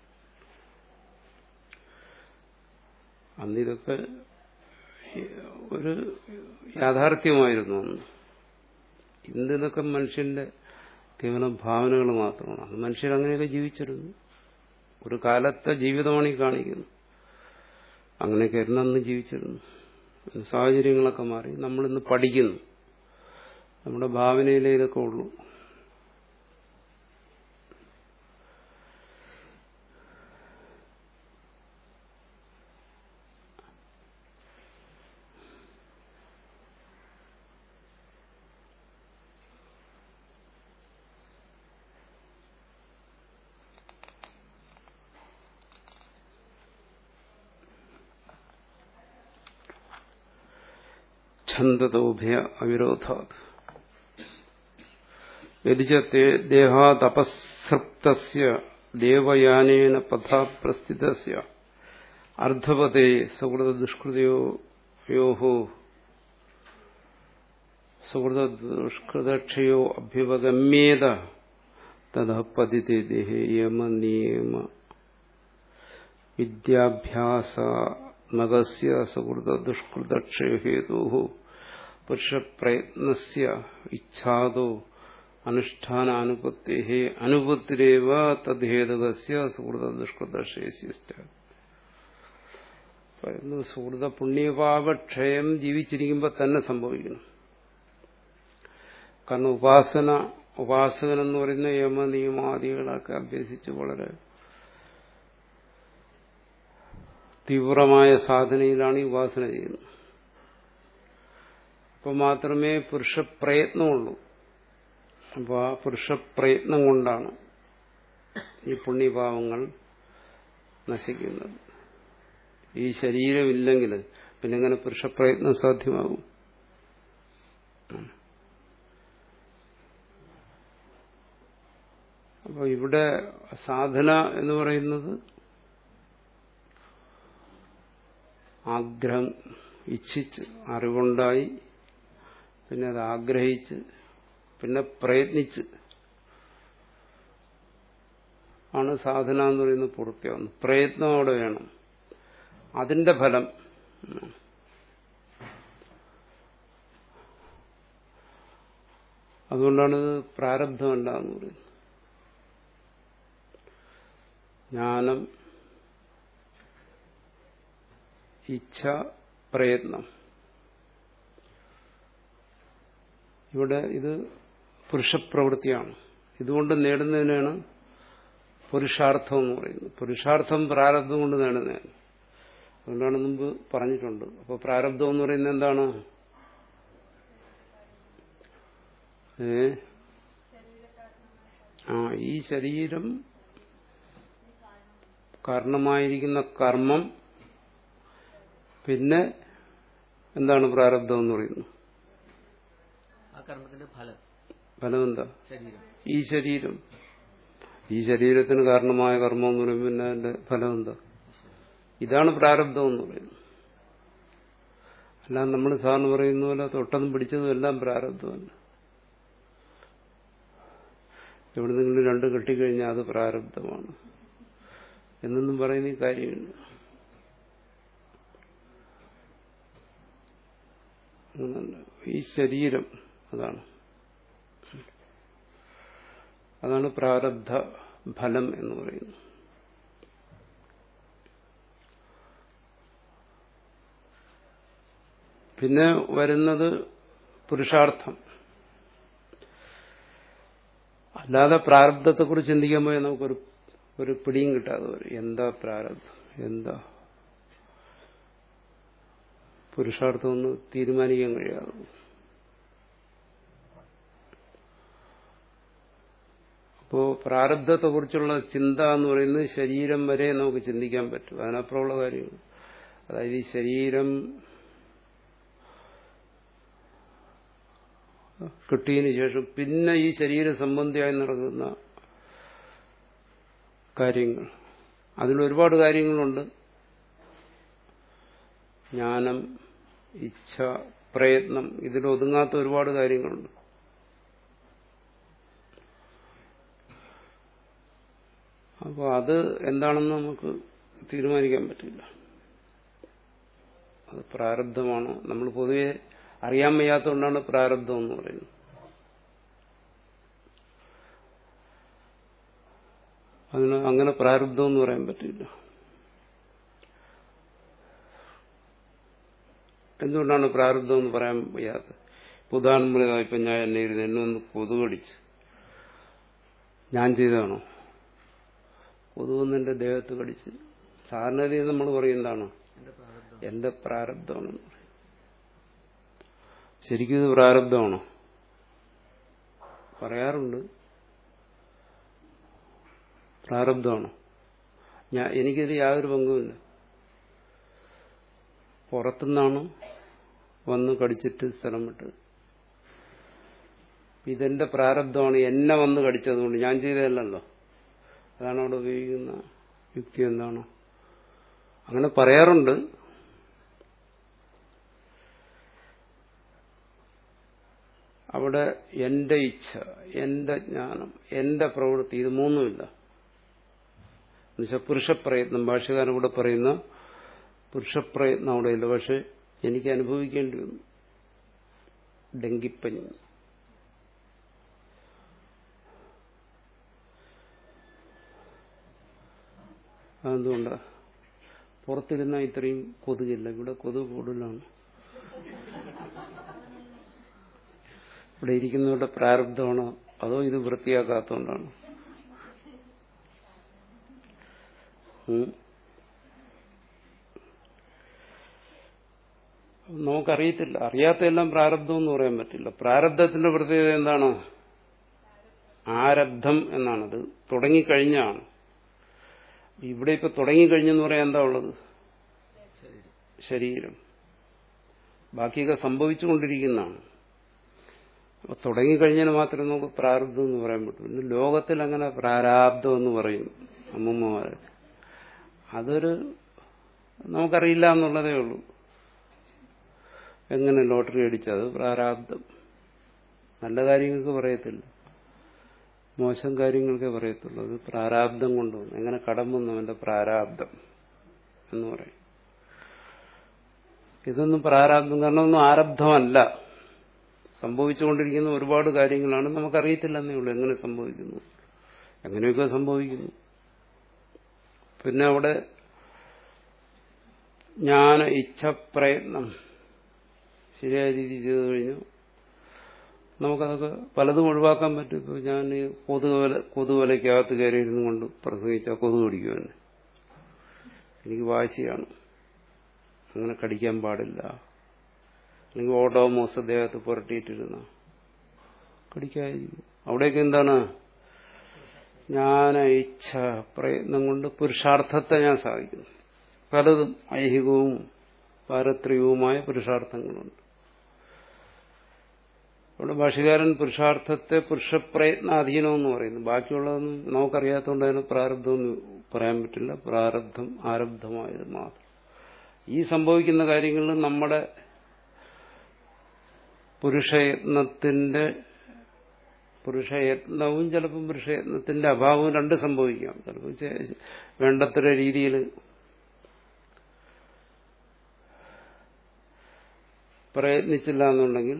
അന്നിതൊക്കെ ഒരു യാഥാർത്ഥ്യമായിരുന്നു അന്ന് ഇന്നിതൊക്കെ മനുഷ്യന്റെ കേവലം ഭാവനകൾ മാത്രമാണ് അന്ന് മനുഷ്യർ അങ്ങനെയൊക്കെ ജീവിച്ചിരുന്നു ഒരു കാലത്തെ ജീവിതമാണ് ഈ കാണിക്കുന്നത് അങ്ങനെയൊക്കെ ആയിരുന്നു അന്ന് ജീവിച്ചിരുന്നു സാഹചര്യങ്ങളൊക്കെ മാറി നമ്മളിന്ന് പഠിക്കുന്നു നമ്മുടെ ഭാവനയിലേ ഇതൊക്കെ ഉള്ളൂ ഛന്ദതോഭയ അവിരോധാത് യതിചത്തെ ദേഹാതപസൃപ്തസ്യ ദേവയാനേന പഥാപ്രസ്ഥിതസ്യ അർദ്ധപതേ സുഹൃത ദുഷ്കൃതയോ സുഹൃത ദുഷ്കൃതക്ഷയോ അഭ്യുപഗമ്യേത തഥാ പതിത്തെ ദേഹേ യമ നിയമ വിദ്യാഭ്യാസമകസ്യ സുഹൃത ദുഷ്കൃതക്ഷയഹേതു പുരുഷപ്രയത്നസ്യ ഇച്ഛാദോ അനുഷ്ഠാനാനുപത്തേ അനുപത്തിരേവ തദ്ഹേതുകസ്യ സുഹൃത ദുഷ്കൃതക്ഷയസ്യ പറയുന്നു സുഹൃത പുണ്യപാപക്ഷയം ജീവിച്ചിരിക്കുമ്പോൾ തന്നെ സംഭവിക്കണം കാരണം ഉപാസന ഉപാസകൻ എന്ന് പറയുന്ന യമ നിയമാദികളൊക്കെ അഭ്യസിച്ച് വളരെ തീവ്രമായ സാധനയിലാണ് ഈ ഉപാസന ചെയ്യുന്നത് അപ്പോൾ മാത്രമേ പുരുഷപ്രയത്നമുള്ളൂ അപ്പോൾ ആ പുരുഷപ്രയത്നം കൊണ്ടാണ് ഈ പുണ്യഭാവങ്ങൾ നശിക്കുന്നത് ഈ ശരീരമില്ലെങ്കിൽ പിന്നെ എങ്ങനെ പുരുഷപ്രയത്നം സാധ്യമാകും അപ്പോൾ ഇവിടെ സാധന എന്ന് പറയുന്നത് ആഗ്രഹം ഇച്ഛിച്ച് അറിവുണ്ടായി പിന്നെ അത് ആഗ്രഹിച്ച് പിന്നെ പ്രയത്നിച്ച് ആണ് സാധന എന്ന് പറയുന്നത് പൂർത്തിയാവുന്നത് പ്രയത്നം അവിടെ വേണം അതിന്റെ ഫലം അതുകൊണ്ടാണ് ഇത് പ്രാരബ്ധമല്ല എന്ന് പറയുന്നത് ജ്ഞാനം ഇച്ഛ പ്രയത്നം ഇവിടെ ഇത് പുരുഷപ്രവൃത്തിയാണ് ഇതുകൊണ്ട് നേടുന്നതിനാണ് പുരുഷാർത്ഥം എന്ന് പറയുന്നത് പുരുഷാർത്ഥം പ്രാരബ്ധം കൊണ്ട് നേടുന്നതാണ് അതുകൊണ്ടാണ് മുമ്പ് പറഞ്ഞിട്ടുണ്ട് അപ്പോൾ പ്രാരബ്ധം എന്ന് പറയുന്നത് എന്താണ് ഏ ആ ഈ ശരീരം കാരണമായിരിക്കുന്ന കർമ്മം പിന്നെ എന്താണ് പ്രാരബ്ധം എന്ന് പറയുന്നത് ആ കർമ്മത്തിന്റെ ഫലം ഫലം എന്താ ശരീരം ഈ ശരീരം ഈ ശരീരത്തിന് കാരണമായ കർമ്മം എന്ന് പറയുമ്പോൾ പിന്നെ അതിന്റെ ഫലം എന്താ ഇതാണ് പ്രാരബ്ധം എന്ന് പറയുന്നത് അല്ലാതെ നമ്മൾ സാറിന് പറയുന്ന പോലെ തൊട്ടതും പിടിച്ചതും എല്ലാം പ്രാരബ്ധമല്ല എവിടെ നിങ്ങൾ രണ്ട് കെട്ടിക്കഴിഞ്ഞാൽ അത് പ്രാരബ്ധമാണ് എന്നൊന്നും പറയുന്ന ഈ കാര്യമില്ല അങ്ങനല്ല. ഈ ശരീരം അതാണ് അതാണ് പ്രാരബ്ധ ഫലം എന്ന് പറയുന്നത് പിന്നെ വരുന്നത് പുരുഷാർത്ഥം അല്ലാതെ പ്രാരബ്ധത്തെക്കുറിച്ച് ചിന്തിക്കാൻ പോയാൽ നമുക്കൊരു ഒരു പിടിയും കിട്ടാതെ വരും എന്താ പ്രാരബ്ധം എന്താ പുരുഷാർത്ഥം ഒന്ന് തീരുമാനിക്കാൻ കഴിയാതെ വരും. അപ്പോ പ്രാരബ്ധത്തെക്കുറിച്ചുള്ള ചിന്ത എന്ന് പറയുന്നത് ശരീരം വരെ നമുക്ക് ചിന്തിക്കാൻ പറ്റും അതിനപ്പുറമുള്ള കാര്യങ്ങൾ അതായത് ഈ ശരീരം കിട്ടിയതിനു ശേഷം പിന്നെ ഈ ശരീര സംബന്ധിയായി നടക്കുന്ന കാര്യങ്ങൾ അതിൽ ഒരുപാട് കാര്യങ്ങളുണ്ട് ജ്ഞാനം ഇച്ഛ പ്രയത്നം ഇതിലൊതുങ്ങാത്ത ഒരുപാട് കാര്യങ്ങളുണ്ട് അപ്പോൾ അത് എന്താണെന്ന് നമുക്ക് തീരുമാനിക്കാൻ പറ്റില്ല അത് പ്രാരബ്ധമാണോ നമ്മൾ പൊതുവെ അറിയാൻ വയ്യാത്തതുകൊണ്ടാണ് പ്രാരബ്ധം എന്ന് പറയുന്നത് അതിന് അങ്ങനെ പ്രാരബ്ധം എന്ന് പറയാൻ പറ്റില്ല എന്തുകൊണ്ടാണ് പ്രാരബ്ധം എന്ന് പറയാൻ വയ്യാത്തത് ഇപ്പൊ ഉദാഹരണം പറയുക ഇപ്പൊ ഞാൻ എന്നെ ഇരുന്ന് എന്നെ ഒന്ന് കൊതുകടിച്ച് ഞാൻ ചെയ്തതാണോ കൊതുവെന്ന് എന്റെ ദേഹത്ത് കടിച്ച് സാധാരണ നമ്മൾ പറയുന്നതാണോ എന്റെ പ്രാരബ്ധം എന്റെ പ്രാരബ്ധമാണെന്ന് പറയും ശരിക്കും ഇത് പ്രാരബ്ധമാണോ പറയാറുണ്ട് പ്രാരബ്ധമാണോ ഞാൻ എനിക്കിത് യാതൊരു പങ്കുമില്ല പുറത്തുനിന്നാണ് വന്ന് കടിച്ചിട്ട് സ്ഥലം വിട്ടത് ഇതെന്റെ പ്രാരബ്ധമാണ് എന്നെ വന്ന് കടിച്ചതുകൊണ്ട് ഞാൻ ചെയ്തതല്ലല്ലോ അതാണ് അവിടെ ഉപയോഗിക്കുന്ന യുക്തി എന്താണ് അങ്ങനെ പറയാറുണ്ട് അവിടെ എന്റെ ഇച്ഛ എന്റെ ജ്ഞാനം എന്റെ പ്രവൃത്തി ഇത് മൂന്നുമില്ല എന്നുവെച്ചാൽ പുരുഷപ്രയത്നം ഭാഷകാരൻ കൂടെ പറയുന്ന പുരുഷപ്രയത്നം അവിടെയില്ല പക്ഷെ എനിക്ക് അനുഭവിക്കേണ്ടി വന്നു ഡെങ്കിപ്പനി അതെന്തുകൊണ്ടാ പുറത്തിരുന്നാൽ ഇത്രയും കൊതുകില്ല ഇവിടെ കൊതുക് കൂടുതലാണ് ഇവിടെ ഇരിക്കുന്നവരുടെ പ്രാരബ്ധമാണോ അതോ ഇത് വൃത്തിയാക്കാത്തതുകൊണ്ടാണോ ഉം. നമുക്കറിയത്തില്ല അറിയാത്തതെല്ലാം പ്രാരബ്ധം എന്ന് പറയാൻ പറ്റില്ല പ്രാരബ്ധത്തിന്റെ പ്രത്യേകത എന്താണ് ആരബ്ധം എന്നാണത് തുടങ്ങിക്കഴിഞ്ഞാണ് ഇവിടെ ഇപ്പൊ തുടങ്ങിക്കഴിഞ്ഞെന്ന് പറയാൻ എന്താ ഉള്ളത് ശരീരം ശരീരം ബാക്കിയൊക്കെ സംഭവിച്ചുകൊണ്ടിരിക്കുന്നതാണ് അപ്പൊ തുടങ്ങിക്കഴിഞ്ഞാൽ മാത്രമേ നമുക്ക് പ്രാരബ്ധം എന്ന് പറയാൻ പറ്റൂ പിന്നെ ലോകത്തിൽ അങ്ങനെ പ്രാരാബ്ധം എന്ന് പറയും അമ്മൂമ്മമാരൊക്കെ അതൊരു നമുക്കറിയില്ല എന്നുള്ളതേ ഉള്ളൂ എങ്ങനെ ലോട്ടറി അടിച്ചത് പ്രാരാബ്ധം നല്ല കാര്യങ്ങൾക്ക് പറയത്തില്ല മോശം കാര്യങ്ങൾക്കേ പറയത്തുള്ളൂ അത് പ്രാരാബ്ധം കൊണ്ടുവന്നു എങ്ങനെ കടം വന്നു അവന്റെ പ്രാരാബ്ധം എന്ന് പറയും ഇതൊന്നും പ്രാരാബ്ധം കാരണം ഒന്നും ആരബ്ധമല്ല സംഭവിച്ചുകൊണ്ടിരിക്കുന്ന ഒരുപാട് കാര്യങ്ങളാണ് നമുക്കറിയത്തില്ലെന്നേ ഉള്ളൂ എങ്ങനെ സംഭവിക്കുന്നു എങ്ങനെയൊക്കെ സംഭവിക്കുന്നു പിന്നെ അവിടെ ജ്ഞാന ഇച്ഛ പ്രയത്നം ശരിയായ രീതിയിൽ ചെയ്തു കഴിഞ്ഞു നമുക്കതൊക്കെ പലതും ഒഴിവാക്കാൻ പറ്റും ഇപ്പോൾ ഞാൻ ഈ കൊതുകുവല കൊതുകുവലയ്ക്കകത്ത് കയറി ഇരുന്നു കൊണ്ട് പ്രസംഗിച്ചാൽ കൊതുക് കടിക്കുമെന്ന് എനിക്ക് വാശിയാണ് അങ്ങനെ കടിക്കാൻ പാടില്ല അല്ലെങ്കിൽ ഓട്ടോമോസ് ദേഹത്ത് പുരട്ടിയിട്ടിരുന്ന കടിക്കാതിരിക്കും അവിടെയൊക്കെ എന്താണ് ജ്ഞാന ഇച്ഛ പ്രയത്നം കൊണ്ട് പുരുഷാർത്ഥത്തെ ഞാൻ സാധിക്കുന്നു പലതും ഐഹികവും പാരത്രികവുമായ പുരുഷാർത്ഥങ്ങളുണ്ട് അവിടെ ഭാഷകാരൻ പുരുഷാർത്ഥത്തെ പുരുഷപ്രയത്നാധീനം എന്ന് പറയുന്നു ബാക്കിയുള്ളതൊന്നും നമുക്കറിയാത്തതുകൊണ്ട് അതിന് പ്രാരബ്ധമൊന്നും പറയാൻ പറ്റില്ല പ്രാരബ്ധം ആരബ്ധമായത് മാത്രം ഈ സംഭവിക്കുന്ന കാര്യങ്ങളിൽ നമ്മുടെ പുരുഷയത്നത്തിന്റെ പുരുഷയത്നവും ചിലപ്പം പുരുഷയത്നത്തിന്റെ അഭാവവും രണ്ട് സംഭവിക്കാം ചിലപ്പോൾ ചെ- വേണ്ടത്ര രീതിയിൽ പ്രയത്നിച്ചില്ല എന്നുണ്ടെങ്കിൽ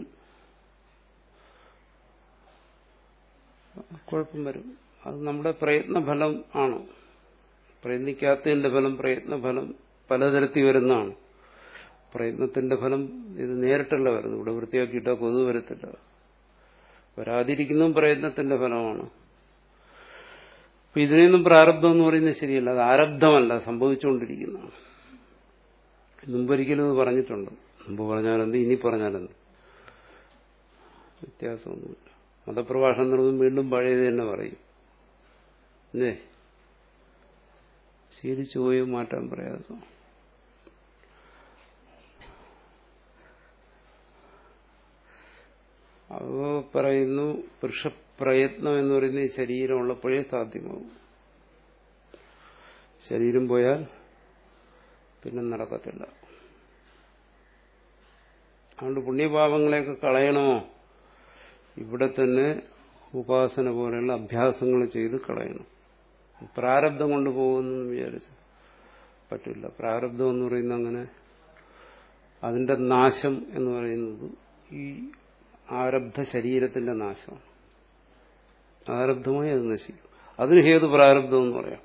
കുഴപ്പം വരും അത് നമ്മുടെ പ്രയത്നഫലം ആണ് പ്രയത്നിക്കാത്തതിന്റെ ഫലം പ്രയത്നഫലം പലതരത്തിൽ വരുന്നതാണ് പ്രയത്നത്തിന്റെ ഫലം ഇത് നേരിട്ടല്ല വരുന്നത് ഇവിടെ വൃത്തിയാക്കിയിട്ടോ കൊതു വരത്തില്ല വരാതിരിക്കുന്നതും പ്രയത്നത്തിന്റെ ഫലമാണ് അപ്പൊ ഇതിനെയൊന്നും പ്രാരബ്ധം എന്ന് പറയുന്നത് ശരിയല്ല അത് ആരബ്ധമല്ല സംഭവിച്ചുകൊണ്ടിരിക്കുന്നതാണ് മുമ്പൊരിക്കലും ഇത് പറഞ്ഞിട്ടുണ്ട് മുമ്പ് പറഞ്ഞാലെന്ത് ഇനി പറഞ്ഞാലെന്ത് വ്യത്യാസമൊന്നുമില്ല മതപ്രഭാഷണം നടത്തും വീണ്ടും പഴയത് തന്നെ പറയും അല്ലേ ശീലിച്ചു പോയോ മാറ്റാൻ പ്രയാസം അവ പറയുന്നു പുരുഷപ്രയത്നം എന്ന് പറയുന്നത് ഈ ശരീരം ഉള്ളപ്പോഴേ സാധ്യമാവും ശരീരം പോയാൽ പിന്നെ നടക്കത്തില്ല അതുകൊണ്ട് പുണ്യപാപങ്ങളെയൊക്കെ കളയണമോ ഇവിടെ തന്നെ ഉപാസന പോലെയുള്ള അഭ്യാസങ്ങൾ ചെയ്ത് കളയണം പ്രാരബ്ധം കൊണ്ട് പോകുന്നു വിചാരിച്ച് പറ്റില്ല പ്രാരബ്ധം എന്ന് പറയുന്നത് അങ്ങനെ അതിന്റെ നാശം എന്ന് പറയുന്നത് ഈ ആരബ്ധ ശരീരത്തിന്റെ നാശമാണ് ആരബ്ധമായി അത് നശിക്കും അതിന് ഹേതു പ്രാരബ്ധം എന്ന് പറയാം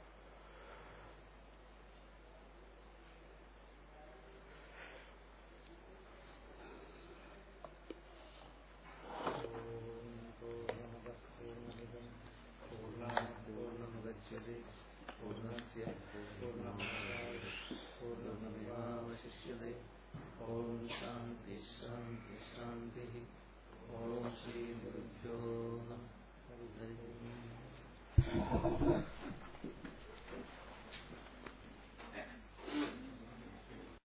പൂർണ്ണമുദച്യത്തെ പൂർണ്ണസ്യ പൂർണ്ണമേവാവശിഷ്യത്തെ ഓം ശാന്തി ശാന്തി ശാന്തി ഓം ശ്രീ ഗുരുഭ്യോ നമഃ ഹരി ഓം